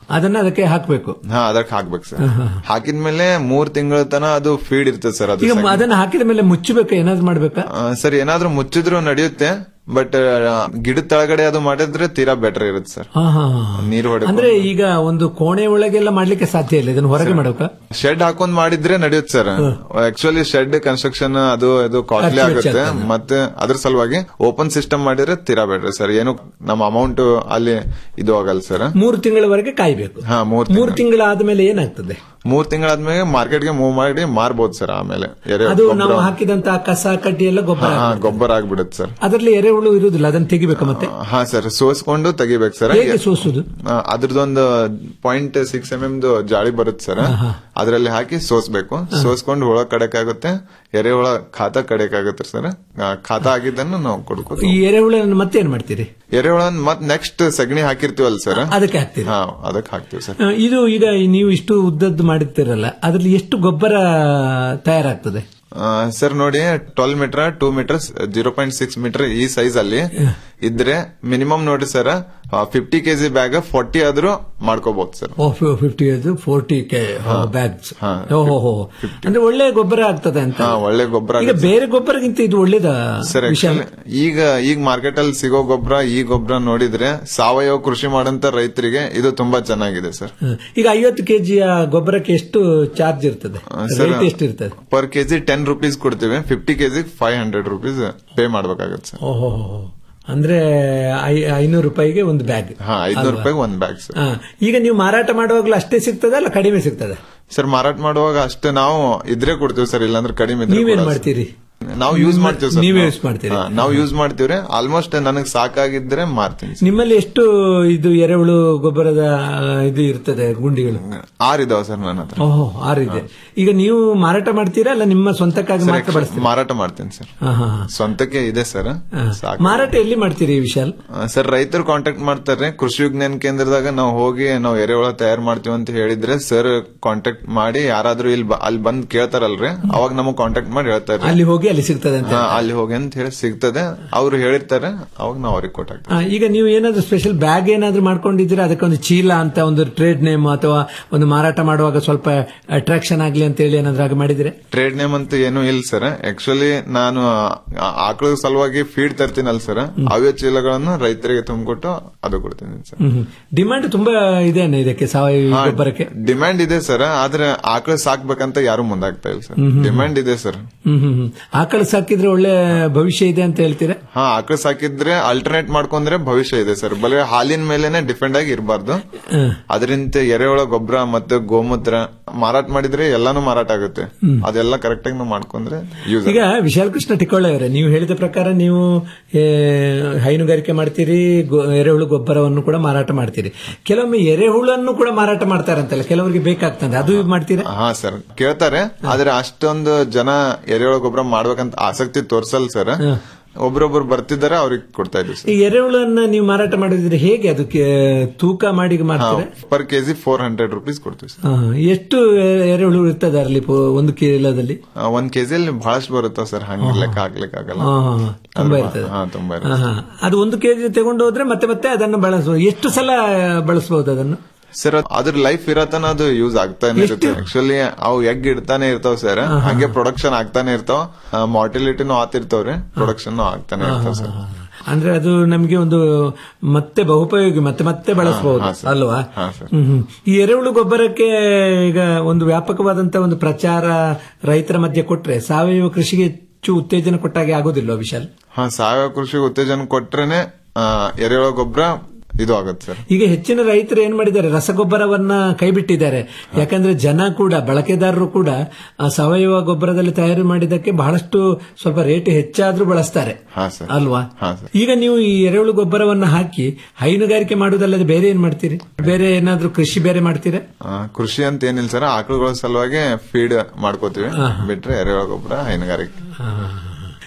ಅದನ್ನ ಅದಕ್ಕೆ ಹಾಕ್ಬೇಕು ಹಾ ಅದಕ್ಕೆ ಹಾಕ್ಬೇಕು ಸರ್ ಹಾಕಿದ್ಮೇಲೆ ಮೂರ್ ತಿಂಗಳ ತನ ಅದು ಫೀಡ್ ಇರ್ತದೆ ಸರ್ ಅದು ಈಗ ಸಗಣಿ. ಅದನ್ನ ಹಾಕಿದ ಮೇಲೆ ಮುಚ್ಚಬೇಕಾ ಏನಾದ್ರು ಮಾಡ್ಬೇಕಾ ಆ, ಸರ್ ಏನಾದ್ರೂ ಮುಚ್ಚಿದ್ರು ನಡೆಯುತ್ತೆ ಬಟ್ ಗಿಡದ ತೆಳಗಡೆ ಅದು ಮಾಡಿದ್ರೆ ತೀರಾ ಬೆಟರ್ ಇರುತ್ತೆ ಸರ್ ಹಾ, ಹಾ, ಹಾ. ನೀರ್ ಹೊಡೆ ಅಂದ್ರೆ ಈಗ ಒಂದು ಕೋಣೆ ಒಳಗೆಲ್ಲ ಮಾಡ್ಲಿಕ್ಕೆ ಸಾಧ್ಯ ಇಲ್ಲ ಇದನ್ನ ಹೊರಗೆ ಮಾಡ್ಬೇಕಾ ಶೆಡ್ ಹಾಕೊಂಡ್ ಮಾಡಿದ್ರೆ ನಡೆಯುತ್ತೆ ಸರ್ ಆಕ್ಚುಲಿ ಶೆಡ್ ಕನ್ಸ್ಟ್ರಕ್ಷನ್ ಅದು ಇದು ಕಾಸ್ಟ್ಲಿ ಖರ್ಚು ವೆಚ್ಚ ಆಗುತ್ತೆ ಆಗ್ತದೆ. ಮತ್ತೆ ಅದ್ರ ಸಲುವಾಗಿ ಓಪನ್ ಸಿಸ್ಟಮ್ ಮಾಡಿದ್ರೆ ತೀರಾ ಬೆಟರ್ ಸರ್ ಏನು ನಮ್ಮ ಅಮೌಂಟ್ ಅಲ್ಲಿ ಇದು ಆಗಲ್ಲ ಸರ್ ಮೂರು ತಿಂಗಳವರೆಗೆ ಕಾಯ್ಬೇಕು ಹಾ ಮೂರ್ ಮೂರು ತಿಂಗಳಾದ್ಮೇಲೆ ಏನಾಗ್ತದೆ ಮೂರ್ ತಿಂಗಳಾದ್ಮೇಲೆ ಮಾರ್ಕೆಟ್ಗೆ ಮೂವ್ ಮಾಡಿ ಮಾರ್ಬೋದು ಸರ್ ಆಮೇಲೆ ಎರೆ ಅದು ಗೊಬ್ಬರ- ನಾವು ಹಾಕಿದಂತ ಕಸ ಕಡ್ಡಿ ಎಲ್ಲ ಗೊಬ್ಬರ ಹಾ, ಹಾ, ಗೊಬ್ಬರ ಆಗ್ಬಿಡುತ್ತೆ ಸರ್ ಅದರಲ್ಲಿ ಎರೆಹುಳು ಇರುವುದಿಲ್ಲ ಅದನ್ನ ತೆಗಿಬೇಕಾ ಮತ್ತೆ ಹಾ ಸರ್ ಸೋಸ್ಕೊಂಡು ತೆಗಿಬೇಕು ಸರ್ ಹೇಗೆ ಸೋಸುದು ಆ, ಅದ್ರದ್ದೊಂದು ಪಾಯಿಂಟ್ ಸಿಕ್ಸ್ ಎಂ ಎಂ ಜಾಳಿ ಬರುತ್ತೆ ಸರ್ ಅದ್ರಲ್ಲಿ ಹಾಕಿ ಸೋಸ್ಬೇಕು ಸೋಸ್ಕೊಂಡು ಹುಳ ಕಡಕ್ ಆಗುತ್ತೆ ಎರೆಹುಳ ಖಾತಾ ಕಡಕ್ ಆಗುತ್ತೆ ಸರ್ ಆ, ಖಾತಾ ಆಗಿದ್ದನ್ನು ನಾವು ಕೊಡ್ಕೋದು ಈ ಎರೆಹುಳನ್ನು ಮತ್ತೆ ಏನ್ ಮಾಡ್ತೀರಿ ಎರೆಹುಳ ಮತ್ ನೆಕ್ಸ್ಟ್ ಸಗಣಿ ಹಾಕಿರ್ತೀವಲ್ಲ ಸರ್ ಅದಕ್ಕೆ ಹಾಕ್ತೀರಿ ಹಾ ಅದಕ್ಕೆ ಹಾಕ್ತಿವಿ ಸರ್ ಆ, ಇದು ಈಗ ನೀವು ಇಷ್ಟು ಉದ್ದದ್ದು ಮಾಡಿರ್ತೀರಲ್ಲ ಅದ್ರಲ್ಲಿ ಎಷ್ಟು ಗೊಬ್ಬರ ತಯಾರಾಗ್ತದೆ ಸರ್ ನೋಡಿ twelve metre two metre zero point six metre ಈ ಸೈಜ್ ಅಲ್ಲಿ ಇದ್ರೆ ಮಿನಿಮಮ್ ನೋಡಿ sir fifty KG bag forty ಆದ್ರೂ ಮಾಡ್ಕೋಬಹುದು ಸರ್ ಓ ಫಿಫ್ಟಿ ಫೋರ್ಟಿ ಕೆ ಬ್ಯಾಗ್ಸ್ ಹಾ. ಓಹೋ ಅಂದ್ರೆ ಒಳ್ಳೆ ಗೊಬ್ಬರ ಆಗ್ತದೆ ಅಂತ ಹಾ ಒಳ್ಳೆ ಗೊಬ್ಬರ ಈಗ ಬೇರೆ ಗೊಬ್ಬರಗಿಂತ ಇದು ಒಳ್ಳೇದ ಸರ್ ವಿಷಯ actually ಈಗ ಈಗ ಮಾರ್ಕೆಟ್ ಅಲ್ಲಿ ಸಿಗೋ ಗೊಬ್ಬರ ಈ ಗೊಬ್ಬರ ನೋಡಿದ್ರೆ ಸಾವಯವ ಕೃಷಿ ಮಾಡಂತ ರೈತರಿಗೆ ಇದು ತುಂಬಾ ಚೆನ್ನಾಗಿದೆ ಸರ್ ಈಗ ಐವತ್ತು ಕೆಜಿಯ ಗೊಬ್ಬರಕ್ಕೆ ಎಷ್ಟು ಚಾರ್ಜ್ ಇರ್ತದೆ ಸರ್ ರೇಟ್ ಎಷ್ಟು ಇರ್ತದೆ ಪರ್ ಕೆಜಿ ಟೆನ್ ರುಪೀಸ್ ಕೊಡ್ತೀವಿ fifty KG five hundred rupees pay ಮಾಡ್ಬೇಕಾಗತ್ತೆ ಸರ್ ಓಹೋ ಅಂದ್ರೆ ಐ- ಐನೂರು ರೂಪಾಯಿಗೆ ಒಂದು ಬ್ಯಾಗ್ ಹಾ ಐದ್ನೂರು ರೂಪಾಯಿ ಒಂದ್ ಬ್ಯಾಗ್ ಸರ್ ಈಗ ನೀವು ಮಾರಾಟ ಮಾಡುವಾಗಲೂ ಅಷ್ಟೇ ಸಿಗ್ತದೆ ಅಲ್ಲ ಕಡಿಮೆ ಸಿಗ್ತದೆ ಸರ್ ಮಾರಾಟ ಮಾಡುವಾಗ ಅಷ್ಟೇ ನಾವು ಇದ್ರೆ ಕೊಡ್ತೀವಿ ಸರ್ ಇಲ್ಲಾಂದ್ರೆ ಕಡಿಮೆ ಇದ್ರೆ ನೀವೇನ್ ಕೊಡಲ್ಲ ಸರ್. ಮಾಡ್ತೀರಿ ನಾವು ಯೂಸ್ ಮಾಡ್ತೀವಿ ಸರ್ ನೀವೇ ನಾವು. use ಮಾಡ್ತೀರಿ? ಹಾ, ನಾವು ಯೂಸ್ ಮಾಡ್ತೀವ್ರಿ ಆಲ್ಮೋಸ್ಟ್ ನನಗೆ ಸಾಕಾಗಿದ್ರೆ ಮಾರ್ತೀನಿ ಸರ್. ನಿಮ್ಮಲ್ಲಿ ಎಷ್ಟು ಇದು ಎರೆಹುಳು ಗೊಬ್ಬರದ ಆ, ಇದು ಇರ್ತದೆ ಗುಂಡಿಗಳು ಆರ್ ಇದಾವ ಸರ್ ನನ್ನ ಹತ್ರ ಓಹೋ ಆರಿದೆ ಈಗ ನೀವು ಮಾರಾಟ ಮಾಡ್ತೀರಾ ಅಲ್ಲ ನಿಮ್ಮ ಸ್ವಂತಕ್ಕಾಗಿ ಸರ್, ಮಾತ್ರ ಬಳಸ್ತೀರಾ ಮಾರಾಟ ಮಾಡ್ತೀನಿ ಸರ್ ಹಾ, ಹಾ, ಹಾ. ಸ್ವಂತಕ್ಕೆ ಇದೆ ಸರ್ ಸಾಕು ಮಾರಾಟ ಎಲ್ಲಿ ಮಾಡ್ತೀರಿ ವಿಶಾಲ್ ಆ, ಸರ್ ರೈತರು ಕಾಂಟ್ಯಾಕ್ಟ್ ಮಾಡ್ತಾರೆ ಕೃಷಿ ವಿಜ್ಞಾನ ಕೇಂದ್ರದಾಗ ನಾವು ಹೋಗಿ ನಾವು ಎರೆಹುಳ ತಯಾರು ಮಾಡ್ತೀವಿ ಅಂತ ಹೇಳಿದ್ರೆ ಸರ್ ಕಾಂಟ್ಯಾಕ್ಟ್ ಮಾಡಿ ಯಾರಾದ್ರೂ ಇಲ್ಲಿ ಬ- ಅಲ್ಲಿ ಬಂದ್ ಕೇಳ್ತಾರಲ್ರಿ ಅವಾಗ ನಮಗ್ ಕಾಂಟ್ಯಾಕ್ಟ್ ಮಾಡಿ ಹೇಳ್ತಾರೆ ಅಲ್ಲಿ ಹೋಗಿ ಅಲ್ಲಿ ಸಿಗ್ತದೆ ಅಂತ ಹಾ, ಅಲ್ಲಿ ಹೋಗಿ ಅಂತ ಹೇಳಿ ಸಿಗ್ತದೆ ಅವ್ರು ಹೇಳಿರ್ತಾರೆ ಅವಾಗ ನಾವು ಅವ್ರಿಗೆ ಕೊಟ್ಟಾಗ ಆ, ಈಗ ನೀವು ಏನಾದ್ರೂ ಸ್ಪೆಷಲ್ ಬ್ಯಾಗ್ ಏನಾದ್ರೂ ಮಾಡ್ಕೊಂಡಿದ್ದೀರಾ ಅದಕ್ಕೊಂದು ಚೀಲ ಅಂತ ಒಂದು ಟ್ರೇಡ್ ನೇಮ್ ಅಥವಾ ಒಂದು ಮಾರಾಟ ಮಾಡುವಾಗ ಸ್ವಲ್ಪ ಅಟ್ರಾಕ್ಷನ್ ಆಗ್ಲಿ ಅಂತ ಹೇಳಿ ಏನಾದ್ರೂ ಹಾಗೆ ಮಾಡಿದ್ರೆ ಟ್ರೇಡ್ ನೇಮ್ ಅಂತ ಏನೂ ಇಲ್ಲ ಸರ್ ಆಕ್ಚುಲಿ ನಾನು ಆ- ಆಕಳ ಸಲುವಾಗಿ ಫೀಡ್ ತರ್ತೀನಲ್ಲ ಸರ್ ಅವೇ ಚೀಲಗಳನ್ನು ರೈತರಿಗೆ ತುಂಬಿಕೊಟ್ಟು ಅದು ಕೊಡ್ತೀನಿ ಸರ್ ಡಿಮಾಂಡ್ ತುಂಬಾ ಇದೆಯಾ ಇದಕ್ಕೆ ಸಾವಯವ ಗೊಬ್ಬರಕ್ಕೆ ಡಿಮ್ಯಾಂಡ್ ಇದೆ ಸರ್ ಆದ್ರೆ ಆಕಳ ಸಾಕ್ಬೇಕಂತ ಯಾರು ಮುಂದಾಗ್ತಾ ಇಲ್ಲ ಸರ್ ಡಿಮ್ಯಾಂಡ್ ಇದೆ ಸರ್ ಹ್ಮ್ ಹ್ಮ್ ಹ್ಮ್. ಆಕಳ ಸಾಕಿದ್ರೆ ಒಳ್ಳೆ ಭವಿಷ್ಯ ಇದೆ ಅಂತ ಹೇಳ್ತೀರಾ ಹಾ ಆಕಳ ಸಾಕಿದ್ರೆ ಅಲ್ಟರ್ನೇಟ್ ಮಾಡ್ಕೊಂಡ್ರೆ ಭವಿಷ್ಯ ಇದೆ ಸರ್ ಬಲೆ ಹಾಲಿನ ಮೇಲೆನೆ ಡಿಪೆಂಡ್ ಆಗಿ ಇರಬಾರ್ದು ಅದರಿಂದ ಎರೆಹುಳ ಗೊಬ್ಬರ ಮತ್ತೆ ಗೋಮೂತ್ರ ಮಾರಾಟ ಮಾಡಿದ್ರೆ ಎಲ್ಲಾನು ಮಾರಾಟ ಆಗುತ್ತೆ ಅದೆಲ್ಲ ಕರೆಕ್ಟ್ ಆಗಿ ನಾವು ಮಾಡ್ಕೊಂಡ್ರೆ ಯೂಸ್ ಈಗ ವಿಶಾಲ್ ಕೃಷ್ಣ ಟಿಕೊಳ್ಳ ಅವರೇ ನೀವು ಹೇಳಿದ ಪ್ರಕಾರ ನೀವು ಏ, ಹೈನುಗಾರಿಕೆ ಮಾಡ್ತೀರಿ ಗೊ- ಎರೆಹುಳು ಗೊಬ್ಬರವನ್ನು ಕೂಡ ಮಾರಾಟ ಮಾಡ್ತೀರಿ ಕೆಲವೊಮ್ಮೆ ಎರೆಹುಳನ್ನು ಕೂಡ ಮಾರಾಟ ಮಾಡ್ತಾರಂತಲ್ಲ ಕೆಲವರಿಗೆ ಬೇಕಾಗ್ತದೆ ಅದು ಮಾಡ್ತೀರಾ ಹಾ ಸರ್ ಕೇಳ್ತಾರೆ ಆದ್ರೆ ಅಷ್ಟೊಂದು ಜನ ಎರೆಹುಳ ಗೊಬ್ಬರ ಮಾಡ್ಬೇಕಂತ ಆಸಕ್ತಿ ತೋರ್ಸಲ್ ಸರ್ ಒಬ್ರೊಬ್ರು ಬರ್ತಿದ್ದಾರೆ ಅವ್ರಿಗೆ ಕೊಡ್ತಾ ಇದ್ದೀವಿ ಸರ್ ಈ ಎರೆಹುಳನ್ನ ನೀವು ಮಾರಾಟ ಮಾಡಿದ್ರೆ ಹೇಗೆ ಅದಕ್ಕೆ ತೂಕ ಮಾಡಿ ಮಾಡ್ತೀರಾ per KG four hundred rupees ಕೊಡ್ತೀವಿ ಸರ್ ಆ, ಎಷ್ಟು ಎ- ಎರೆಹುಳು ಇರ್ತದೆ ಅದರಲ್ಲಿ ಪೊ- ಒಂದು ಕಿಲೋದಲ್ಲಿ ಆ, ಒಂದ್ ಕೆಜಿಯಲ್ಲಿ ಬಹಳಷ್ಟು ಬರುತ್ತಾವ ಸರ್ ಹಂಗ ಲೆಕ್ಕ ಹಾಕ್ಲಿಕ್ಕೆ ಆಗಲ್ಲ ಹಾ, ಹಾ, ಹಾ. ತುಂಬಾ ಇರ್ತದೆ ಹಾ ತುಂಬಾ ಆ, ಇರುತ್ತೆ ಹಾ. ಅದು ಒಂದು ಕೆಜಿ ತಗೊಂಡು ಹೋದ್ರೆ ಮತ್ತೆ ಮತ್ತೆ ಅದನ್ನು ಬಳಸಬಹುದು ಎಷ್ಟು ಸಲ ಬಳಸಬಹುದು ಅದನ್ನು ಸರ್ ಅದ್ರ ಲೈಫ್ ಇರತನ ಅದು ಯೂಸ್ ಆಗ್ತಾನೆ ಇರುತ್ತೆ ಆಕ್ಚುಲಿ ಅವು ಎಗ್ ಇಡ್ತಾನೆ ಇರ್ತಾವ ಸರ್ ಹಂಗೆ ಪ್ರೊಡಕ್ಷನ್ ಆಗ್ತಾನೆ ಇರ್ತಾವ ಮಾರ್ಟಿಲಿಟಿನೂ ಆತಿರ್ತಾವ್ರಿ ಪ್ರೊಡಕ್ಷನ್ ಆಗ್ತಾನೆ ಇರ್ತಾವ ಸರ್ ಅಂದ್ರೆ ಅದು ನಮಗೆ ಒಂದು ಮತ್ತೆ ಬಹುಪಯೋಗಿ ಮತ್ತೆ ಮತ್ತೆ ಬಳಸಬಹುದು ಹಾ, ಸರ್. ಅಲ್ವಾ ಹಾ, ಸರ್. ಹ್ಮ್, ಹ್ಮ್. ಈ ಎರೆಹುಳು ಗೊಬ್ಬರಕ್ಕೆ ಈಗ ಒಂದು ವ್ಯಾಪಕವಾದಂತ ಒಂದು ಪ್ರಚಾರ ರೈತರ ಮಧ್ಯೆ ಕೊಟ್ರೆ ಸಾವಯವ ಕೃಷಿಗೆ ಹೆಚ್ಚು ಉತ್ತೇಜನ ಕೊಟ್ಟಾಗೆ ಆಗೋದಿಲ್ವಾ ವಿಶಾಲ್ ಹಾ ಸಾವಯವ ಕೃಷಿಗೆ ಉತ್ತೇಜನ ಕೊಟ್ರೇನೆ ಆ, ಎರೆಹುಳ ಗೊಬ್ಬರ ಇದು ಆಗುತ್ತೆ ಸರ್ ಈಗ ಹೆಚ್ಚಿನ ರೈತರು ಏನ್ ಮಾಡಿದ್ದಾರೆ ರಸಗೊಬ್ಬರವನ್ನ ಕೈಬಿಟ್ಟಿದ್ದಾರೆ ಯಾಕಂದ್ರೆ ಜನ ಕೂಡ ಬಳಕೆದಾರರು ಕೂಡ ಆ ಸಾವಯವ ಗೊಬ್ಬರದಲ್ಲಿ ತಯಾರು ಮಾಡಿದಕ್ಕೆ ಬಹಳಷ್ಟು ಸ್ವಲ್ಪ ರೇಟ್ ಹೆಚ್ಚಾದ್ರೂ ಬಳಸ್ತಾರೆ ಹಾ ಸರ್ ಅಲ್ವಾ ಹಾ ಸರ್ ಈಗ ನೀವು ಈ ಎರೆಹುಳು ಗೊಬ್ಬರವನ್ನ ಹಾಕಿ ಹೈನುಗಾರಿಕೆ ಮಾಡುವುದಲ್ಲದೆ ಬೇರೆ ಏನ್ ಮಾಡ್ತೀರಿ ಬೇರೆ ಏನಾದ್ರೂ ಕೃಷಿ ಬೇರೆ ಮಾಡ್ತೀರಾ ಆ, ಕೃಷಿ ಅಂತ ಏನಿಲ್ಲ ಸರ್ ಆಕಳುಗಳ ಸಲುವಾಗಿ ಫೀಡ್ ಮಾಡ್ಕೋತೀವಿ ಬಿಟ್ರೆ ಎರೆಹುಳ ಗೊಬ್ಬರ ಹೈನುಗಾರಿಕೆ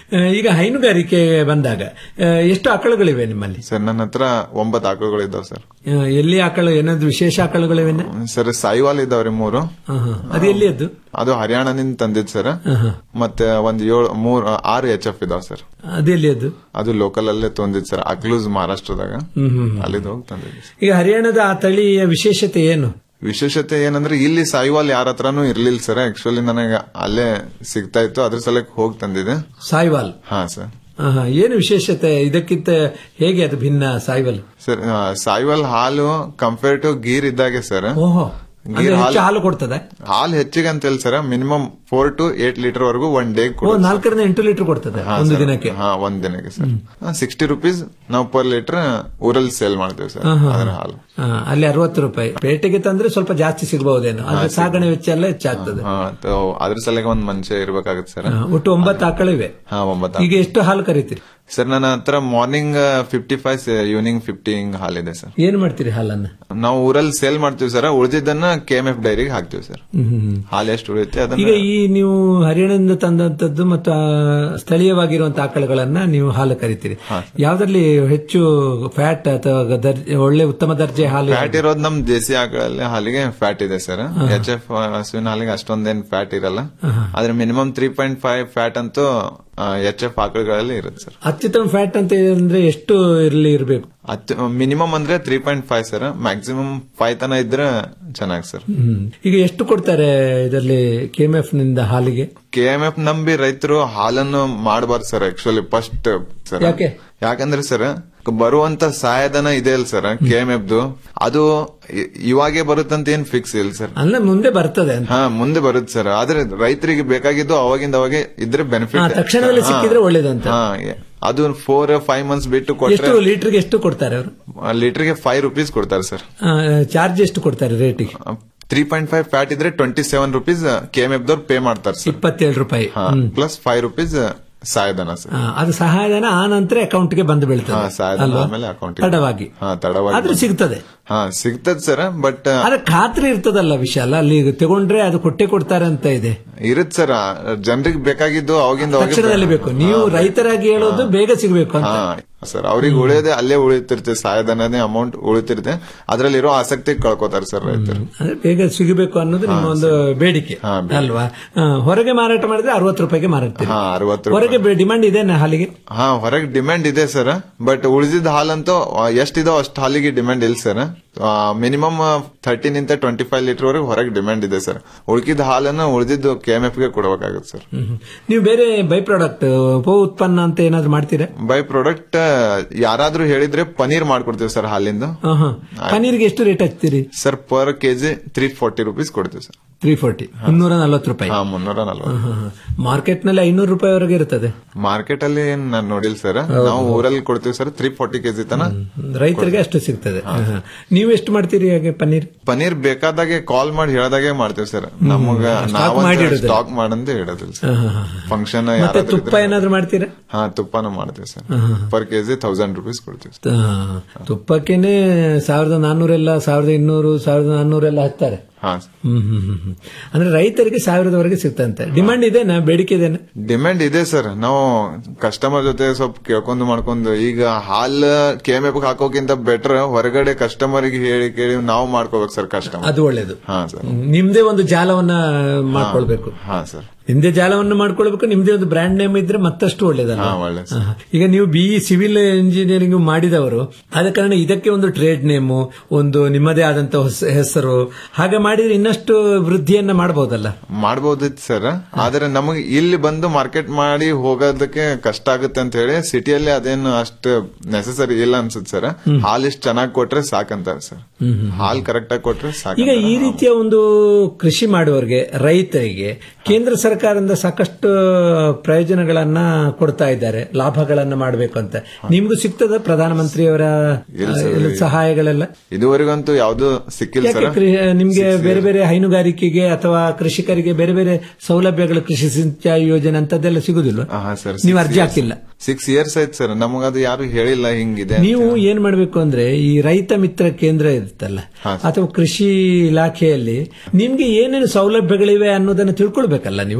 ಆ, ಈಗ ಹೈನುಗಾರಿಕೆ ಬಂದಾಗ ಆ, ಎಷ್ಟು ಆಕಳುಗಳಿವೆ ನಿಮ್ಮಲ್ಲಿ ಸರ್ ನನ್ನ ಹತ್ರ ಒಂಬತ್ತು ಆಕಳುಗಳು ಇದಾವ್ ಸರ್ ಆ, ಎಲ್ಲಿ ಆಕಳು ಏನಾದ್ರು ವಿಶೇಷ ಆಕಳುಗಳಿವೆ ಸರ್ ಸಾಯಿವಾಲ್ ಇದಾವ್ರಿ ಮೂರು ಅದು ಎಲ್ಲಿ ಅದು ಅದು ಹರಿಯಾಣದಿಂದ ತಂದಿದ್ ಸರ್ ಮತ್ತೆ ಒಂದ್ ಏಳು ಮೂರ್ ಆರು ಎಚ್ ಎಫ್ ಇದಾವ್ ಸರ್ ಅದು ಎಲ್ಲಿ ಅದು ಅದು ಲೋಕಲ್ ಅಲ್ಲೇ ತಂದಿದ್ ಸರ್ ಅಕ್ಲೂಸ್ ಮಹಾರಾಷ್ಟ್ರದಾಗ ಹ್ಮ್, ಹ್ಮ್. ಅಲ್ಲಿದ್ ಹೋಗಿ ತಂದಿದ್ವಿ ಈಗ ಹರಿಯಾಣದ ಆ ತಳಿಯ ವಿಶೇಷತೆ ಏನು ವಿಶೇಷತೆ ಏನಂದ್ರೆ ಇಲ್ಲಿ ಸಾಯಿವಾಲ್ ಯಾರ ಹತ್ರನೂ ಇರ್ಲಿಲ್ಲ ಸರ್ ಆಕ್ಚುಲಿ ನನಗೆ ಅಲ್ಲೇ ಸಿಗ್ತಾ ಇತ್ತು ಅದ್ರ ಸಲಕ್ಕೆ ಹೋಗಿ ತಂದಿದೆ ಸಾಯ್ವಾಲ್ ಹಾ ಸರ್ ಆಹಾ, ಏನು ವಿಶೇಷತೆ ಇದಕ್ಕಿಂತ ಹೇಗೆ ಅದು ಭಿನ್ನ ಸಾಯ್ವಾಲ್ ಸರ್ ಆ, ಸಾಯಿವಾಲ್ ಹಾಲು ಕಂಪೇರ್ ಟು ಗೀರ್ ಇದ್ದಾಗೆ ಸರ್ ಓಹೋ ಅಂದ್ರೆ ಗೀರ್ ಹೆಚ್ಚು ಹಾಲು ಕೊಡ್ತದೆ ಹಾಲು ಹೆಚ್ಚಿಗೆ ಅಂತ ಹೇಳಿ sir minimum four to eight litre ವರೆಗೂ ಒನ್ ಡೇ ಓ ನಾಲ್ಕರಿಂದ ಎಂಟು ಲೀಟರ್ ಕೊಡ್ತದೆ ಒಂದು ದಿನಕ್ಕೆ ಹಾ ಒಂದ್ ದಿನಕ್ಕೆ ಸರ್ ಸಿಕ್ಸ್ಟಿ ರುಪೀಸ್ ನಾವು ಪರ್ ಲೀಟರ್ ಊರಲ್ಲಿ ಸೇಲ್ ಮಾಡ್ತೇವೆ ಸರ್ ಆಹಾ. ಅದರ ಹಾಲು ಆ, ಅಲ್ಲಿ ಅರವತ್ತು ರೂಪಾಯಿ ಪೇಟೆಗೆ ತಂದ್ರೆ ಸ್ವಲ್ಪ ಜಾಸ್ತಿ ಸಿಗಬಹುದೇನೋ ಆದ್ರೆ ಸಾಗಣೆ ವೆಚ್ಚ ಎಲ್ಲ ಹೆಚ್ಚಾಗ್ತದೆ ಹಾ ತ- ಅದ್ರ ಸಲಕ್ಕೆ ಒಂದ್ ಮನುಷ್ಯ ಇರ್ಬೇಕಾಗತ್ತೆ ಸರ್ ಆ, ಒಟ್ಟು ಒಂಬತ್ತು ಆಕಳಿವೆ ಹಾ ಒಂಬತ್ತು ಈಗ ಎಷ್ಟು ಹಾಲು ಕರೀತೀರಿ ಸರ್ ನನ್ನ ಹತ್ರ morning fifty five evening fifty ಹಿಂಗ್ ಹಾಲಿದೆ ಸರ್ ಏನ್ ಮಾಡ್ತೀರಿ ಹಾಲನ್ನ ನಾವು ಊರಲ್ಲಿ ಸೇಲ್ ಮಾಡ್ತೀವಿ ಸರ್ ಉಳಿದಿದ್ದನ್ನ ಕೆ ಎಂ ಎಫ್ ಡೈರಿಗೆ ಹಾಕ್ತಿವಿ ಸರ್ ಹ್ಮ್, ಹ್ಮ್, ಹ್ಮ್. ಹಾಲು ಎಷ್ಟು ಉಳಿಯುತ್ತೆ ಈಗ ಅದನ್ನ ಈ ನೀವು ಹರಿಯಾಣದಿಂದ ತಂದಂತದ್ದು ಮತ್ತು ಆ, ಸ್ಥಳೀಯವಾಗಿರುವಂತಹ ಆಕಳುಗಳನ್ನ ನೀವು ಹಾಲು ಕರಿತೀರಿ ಯಾವ್ದ್ರಲ್ಲಿ ಹೆಚ್ಚು ಫ್ಯಾಟ್ ಅಥವಾ ದರ್ಜೆ ಒಳ್ಳೆ ಉತ್ತಮ ದರ್ಜೆ ಹಾಲು ಫ್ಯಾಟ್ ಇರೋದು ನಮ್ ದೇಸಿ ಆಕಳಲ್ಲಿ ಹಾಲಿಗೆ ಫ್ಯಾಟ್ ಇದೆ ಸರ್ ಎಚ್ ಎಫ್ ಹಸುವಿನ ಹಾಲಿಗೆ ಅಷ್ಟೊಂದೇನ್ ಫ್ಯಾಟ್ ಇರಲ್ಲ ಆದ್ರೆ minimum three point five fat ಅಂತೂ ಎಚ್ ಎಫ್ ಆಕಳುಗಳಲ್ಲಿ ಇರುತ್ತೆ ಸರ್ ಅತ್ಯುತ್ತಮ ಫ್ಯಾಟ್ ಅಂತ ಅಂದ್ರೆ ಎಷ್ಟು ಇರ್ಲಿ ಇರಬೇಕು ಮಿನಿಮಮ್ ಅಂದ್ರೆ three point five sir maximum five ತನ ಇದ್ರೆ ಚೆನ್ನಾಗಿ ಸರ್ ಈಗ ಎಷ್ಟು ಕೊಡ್ತಾರೆ ಇದರಲ್ಲಿ ಕೆಎಂಎಫ್ ನಿಂದ ಹಾಲಿಗೆ ಕೆ ಎಂ ಎಫ್ ನಂಬಿ ರೈತರು ಹಾಲನ್ನು ಮಾಡಬಾರ್ದು ಸರ್ ಆಕ್ಚುಲಿ ಫಸ್ಟ್ ಸರ್ ಯಾಕೆ? ಯಾಕಂದ್ರೆ ಸರ್ ಬರುವಂತ ಸಹಾಯಧನ ಇದೆ ಅಲ್ಲ ಸರ್ ಕೆ ಎಂ ಎಫ್ದು ಅದು ಇ- ಇವಾಗೆ ಬರುತ್ತಂತ ಏನ್ ಫಿಕ್ಸ್ ಇಲ್ಲ ಸರ್ ಅಲ್ಲ ಮುಂದೆ ಬರ್ತದೆ ಅಂತ ಹಾ ಮುಂದೆ ಬರುತ್ತೆ ಸರ್ ಆದ್ರೆ ರೈತರಿಗೆ ಬೇಕಾಗಿದ್ದು ಅವಾಗಿಂದ ಅವಾಗೆ ಇದ್ರೆ ಹಾ, ಬೆನಿಫಿಟ್ ತಕ್ಷಣದಲ್ಲಿ ಸಿಕ್ಕಿದ್ರೆ ಒಳ್ಳೇದಂತ. ಅದು ಫೋರ್ ಫೈವ್ ಮಂತ್ಸ್ ಬಿಟ್ಟು ಎಷ್ಟು ಕೊಟ್ರೆ ಲೀಟರ್ಗೆ ಎಷ್ಟು ಕೊಡ್ತಾರೆ ಅವರು ಲೀಟರ್ಗೆ ಫೈವ್ ರುಪೀಸ್ ಕೊಡ್ತಾರೆ ಸರ್ ಚಾರ್ಜ್ ಎಷ್ಟು ಕೊಡ್ತಾರೆ ರೇಟಿಗೆ ತ್ರೀ ಪಾಯಿಂಟ್ ಫೈವ್ ಫ್ಯಾಟ್ ಇದ್ರೆ twenty seven rupees K M F ದವ್ರು ಪೇ ಮಾಡ್ತಾರೆ ಸರ್ ಇಪ್ಪತ್ತೇಳು ರೂಪಾಯಿ ಪ್ಲಸ್ ಫೈವ್ ರುಪೀಸ್ ಸಹಾಯಧನ ಸರ್ ಆ, ಅದು ಸಹಾಯಧನ ಆ ನಂತರ ಅಕೌಂಟ್ಗೆ ಬಂದು ಬೀಳ್ತದೆ ಹಾ ಸಹಾಯಧನ ಅಲ್ವಾ? ಆಮೇಲೆ ಅಕೌಂಟ್ ತಡವಾಗಿ ಹಾ ತಡವಾಗಿ ಆದ್ರೆ ಸಿಗ್ತದೆ ಹಾ ಸಿಗ್ತದ ಸರ್ ಬಟ್ ಆದ್ರೆ ಖಾತ್ರಿ ಇರ್ತದಲ್ಲ ವಿಶಾಲ ಅಲ್ಲಿ ತಗೊಂಡ್ರೆ ಅದು ಕೊಟ್ಟೆ ಕೊಡ್ತಾರೆ ಅಂತ ಇದೆ ಇರುತ್ತೆ ಸರ್ ಜನರಿಗೆ ಬೇಕಾಗಿದ್ದು ಅವಾಗಿಂದ ಅವಾಗೆ ತಕ್ಷಣದಲ್ಲಿ ಬೇಕು ನೀವು ರೈತರಾಗಿ ಹೇಳೋದು ಬೇಗ ಸಿಗಬೇಕು ಅಂತ ಹಾ ಸರ್ ಅವ್ರಿಗೆ ಉಳಿಯೋದೇ ಅಲ್ಲೇ ಉಳಿತಿರುತ್ತೆ ಸಹಾಯಧನನೇ ಅಮೌಂಟ್ ಉಳಿತಿರುತ್ತೆ ಅದ್ರಲ್ಲಿರೋ ಆಸಕ್ತಿ ಕಳ್ಕೊತಾರೆ ಸರ್ ರೈತರು ಅಂದ್ರೆ ಬೇಗ ಸಿಗಬೇಕು ಅನ್ನೋದು ನಿಮ್ಮ ಒಂದು ಬೇಡಿಕೆ ಅಲ್ವಾ ಆ, ಹೊರಗೆ ಮಾರಾಟ ಮಾಡಿದ್ರೆ ಅರವತ್ತು ರೂಪಾಯಿಗೆ ಮಾರಾಡ್ತೀರಿ ಹಾ ಅರವತ್ತು ಹೊರಗೆ ಡಿಮಾಂಡ್ ಇದೆ ಹಾಲಿಗೆ ಹಾ ಹೊರಗೆ ಡಿಮ್ಯಾಂಡ್ ಇದೆ ಸರ್ ಬಟ್ ಉಳಿದಿದ್ದ ಹಾಲಂತೂ ಎಷ್ಟಿದೋ ಅಷ್ಟು ಹಾಲಿಗೆ ಡಿಮ್ಯಾಂಡ್ ಇಲ್ಲ ಸರ್ ಮಿನಿಮಮ್ ಥರ್ಟಿ ನಿಂತ ಟ್ವೆಂಟಿ ಫೈವ್ ಲೀಟರ್ ವರೆಗೆ ಹೊರಗೆ ಡಿಮ್ಯಾಂಡ್ ಇದೆ ಸರ್ ಉಳ್ಕಿದ ಹಾಲನ್ನ ಉಳಿದಿದ್ದು ಕೆ ಎಂ ಎಫ್ ಗೆ ಕೊಡಬೇಕಾಗುತ್ತೆ ಸರ್ ಹ್ಮ್. ನೀವು ಬೇರೆ ಬೈ ಪ್ರಾಡಕ್ಟ್ ಉಪ ಉತ್ಪನ್ನ ಅಂತ ಏನಾದ್ರು ಮಾಡ್ತೀರಾ ಬೈ ಪ್ರಾಡಕ್ಟ್ ಯಾರಾದ್ರೂ ಹೇಳಿದ್ರೆ ಪನೀರ್ ಮಾಡ್ಕೊಡ್ತೀವಿ ಸರ್ ಹಾಲಿಂದ ಆಹಾ. ಪನೀರ್ಗೆ ಎಷ್ಟು ರೇಟ್ ಹಚ್ತೀರಿ sir per KG three forty rupees ಕೊಡ್ತೀವಿ ಸರ್ ತ್ರೀ ಫೋರ್ಟಿ ಮುನ್ನೂರ ನಲ್ವತ್ತು ರೂಪಾಯಿ ಹಾ ಮುನ್ನೂರ ನಲ್ವತ್ತು ಮಾರ್ಕೆಟ್ ನಲ್ಲಿ ಐನೂರು ರೂಪಾಯಿವರೆಗೆ ಇರ್ತದೆ ಮಾರ್ಕೆಟ್ ಅಲ್ಲಿ ಏನ್ ನಾನು ನೋಡಿಲ್ಲ ಸರ್ ನಾವು ಊರಲ್ಲಿ ಕೊಡ್ತೀವಿ ಸರ್ ತ್ರೀ ಫೋರ್ಟಿ ಕೆಜಿ ತನ ರೈತರಿಗೆ ಅಷ್ಟು ಸಿಗ್ತದೆ ಆಹಾ. ನೀವು ಎಷ್ಟು ಮಾಡ್ತೀರಿ ಹಾಗೆ ಪನ್ನೀರ್ ಪನೀರ್ ಬೇಕಾದಾಗೆ ಕಾಲ್ ಮಾಡಿ ಹೇಳ್ದಾಗೆ ಮಾಡ್ತೀವಿ ಸರ್ ನಮಗ Stock ಮಾಡಿ ನಾವು ಇಡೋದಿಲ್ಲ. ಸ್ಟಾಕ್ ಮಾಡಂತ ಹೇಳೋದಿಲ್ಲ ಸರ್ ಆಹಾ, ಆಹಾ. ಫಂಕ್ಷನ್ ಮತ್ತೆ ತುಪ್ಪ ಏನಾದ್ರು ಮಾಡ್ತೀರಾ ಹಾ ತುಪ್ಪನೂ ಮಾಡ್ತೀವಿ ಸರ್ ಆಹಾ. ಪರ್ ಕೆಜಿ ತೌಸಂಡ್ ರುಪೀಸ್ ಕೊಡ್ತೀವಿ ಸರ್. ಆ, ತುಪ್ಪಕ್ಕೇನೆ ಸಾವಿರದ ನಾನ್ನೂರೆಲ್ಲ ಸಾವಿರದ ಇನ್ನೂರು ಸಾವಿರದ ನಾನ್ನೂರೆಲ್ಲ ಹಚ್ತಾರೆ ಹಾ ಹ್ಮ್ ಹ್ಮ್ ಹ್ಮ್ ಹ್ಮ್. ಅಂದ್ರೆ ರೈತರಿಗೆ ಸಾವಿರದವರೆಗೆ ಸಿಗ್ತಂತೆ ಡಿಮಾಂಡ್ ಇದೆನಾ ಬೇಡಿಕೆ ಇದೆನಾ ಡಿಮ್ಯಾಂಡ್ ಇದೆ ಸರ್ ನಾವು ಕಸ್ಟಮರ್ ಜೊತೆ ಸ್ವಲ್ಪ ಕೇಳ್ಕೊಂಡು ಮಾಡ್ಕೊಂಡು ಈಗ ಹಾಲ್ ಕೆ ಎಂ ಎಫ್ ಹಾಕೋಕ್ಕಿಂತ ಬೆಟರ್ ಹೊರಗಡೆ ಕಸ್ಟಮರ್ ಹೇಳಿ ಕೇಳಿ ನಾವು ಮಾಡ್ಕೋಬೇಕು ಸರ್ ಕಸ್ಟಮರ್ ಅದು ಒಳ್ಳೇದು ಹಾ ಸರ್ ಹ್ಮ್. ನಿಮ್ದೇ ಒಂದು ಜಾಲವನ್ನ ಮಾಡ್ಕೊಳ್ಬೇಕು ಹಾ ಸರ್ ನಿಮ್ದೇ ಜಾಲವನ್ನು ಮಾಡ್ಕೊಳ್ಬೇಕು ನಿಮ್ದೇ ಒಂದು ಬ್ರ್ಯಾಂಡ್ ನೇಮ್ ಇದ್ರೆ ಮತ್ತಷ್ಟು ಒಳ್ಳೇದಲ್ಲ ಹಾ ಒಳ್ಳೆ ಸರ್ ಆಹಾ. ಈಗ ನೀವು ಬಿ ಸಿವಿಲ್ ಇಂಜಿನಿಯರಿಂಗ್ ಮಾಡಿದವರು ಆದ ಕಾರಣ ಇದಕ್ಕೆ ಒಂದು ಟ್ರೇಡ್ ನೇಮು ಒಂದು ನಿಮ್ಮದೇ ಆದಂತ ಹೊಸ- ಹೆಸರು ಹಾಗೆ ಮಾಡಿದ್ರೆ ಇನ್ನಷ್ಟು ವೃದ್ಧಿಯನ್ನ ಮಾಡಬಹುದಲ್ಲ ಮಾಡ್ಬೋದಿತ್ತು ಸರ್ ಆದ್ರೆ ನಮಗೆ ಇಲ್ಲಿ ಬಂದು ಮಾರ್ಕೆಟ್ ಮಾಡಿ ಹೋಗೋದಕ್ಕೆ ಕಷ್ಟ ಆಗುತ್ತೆ ಅಂತ ಹೇಳಿ ಸಿಟಿಯಲ್ಲಿ ಅದೇನು ಅಷ್ಟು ನೆಸಸರಿ ಇಲ್ಲ ಅನ್ಸುತ್ತೆ ಸರ್ ಹಾಲ್ ಇಷ್ಟು ಚೆನ್ನಾಗಿ ಕೊಟ್ರೆ ಸಾಕಂತಾರೆ ಸರ್ ಹಾಲ್ ಕರೆಕ್ಟ್ ಆಗಿ ಕೊಟ್ರೆ ಸಾಕು ಈಗ ಈ ರೀತಿಯ ಒಂದು ಕೃಷಿ ಮಾಡುವವರಿಗೆ ರೈತರಿಗೆ ಕೇಂದ್ರ ಸರ್ಕಾರದಿಂದ ಸಾಕಷ್ಟು ಪ್ರಯೋಜನಗಳನ್ನ ಕೊಡ್ತಾ ಇದ್ದಾರೆ ಲಾಭಗಳನ್ನ ಮಾಡಬೇಕು ಅಂತ ನಿಮ್ಗೂ ಸಿಗ್ತದ ಪ್ರಧಾನಮಂತ್ರಿಯವರ ಇಲ್ಲ ಸರ್. ಎಲ್ಲ ಸಹಾಯಗಳೆಲ್ಲ ಇದುವರೆಗಂತೂ ಯಾವ್ದು ಸಿಕ್ಕಿಲ್ಲ ಯಾಕೆ ಸರ್ ಕೃ- ನಿಮ್ಗೆ ಬೇರೆ ಬೇರೆ ಹೈನುಗಾರಿಕೆಗೆ ಅಥವಾ ಕೃಷಿಕರಿಗೆ ಬೇರೆ ಬೇರೆ ಸೌಲಭ್ಯಗಳು ಕೃಷಿ ಸಿಂಚಾಯಿ ಯೋಜನೆ ಅಂತದ್ದೆಲ್ಲ ಸಿಗುದಿಲ್ಲ ಹಾ ಸರ್ ನೀವು ಅರ್ಜಿ ಹಾಕಿಲ್ಲ ಸಿಕ್ಸ್ ಇಯರ್ಸ್ ಆಯ್ತು ಸರ್ ನಮಗದು ಯಾರು ಹೇಳಿಲ್ಲ ಹಿಂಗಿದೆ ಅಂತ. ನೀವು ಏನ್ ಮಾಡ್ಬೇಕು ಅಂದ್ರೆ ಈ ರೈತ ಮಿತ್ರ ಕೇಂದ್ರ ಇರುತ್ತಲ್ಲ ಅಥವಾ ಕೃಷಿ ಇಲಾಖೆಯಲ್ಲಿ ನಿಮ್ಗೆ ಏನೇನು ಸೌಲಭ್ಯಗಳಿವೆ ಅನ್ನೋದನ್ನ ತಿಳ್ಕೊಳ್ಬೇಕಲ್ಲ ನೀವು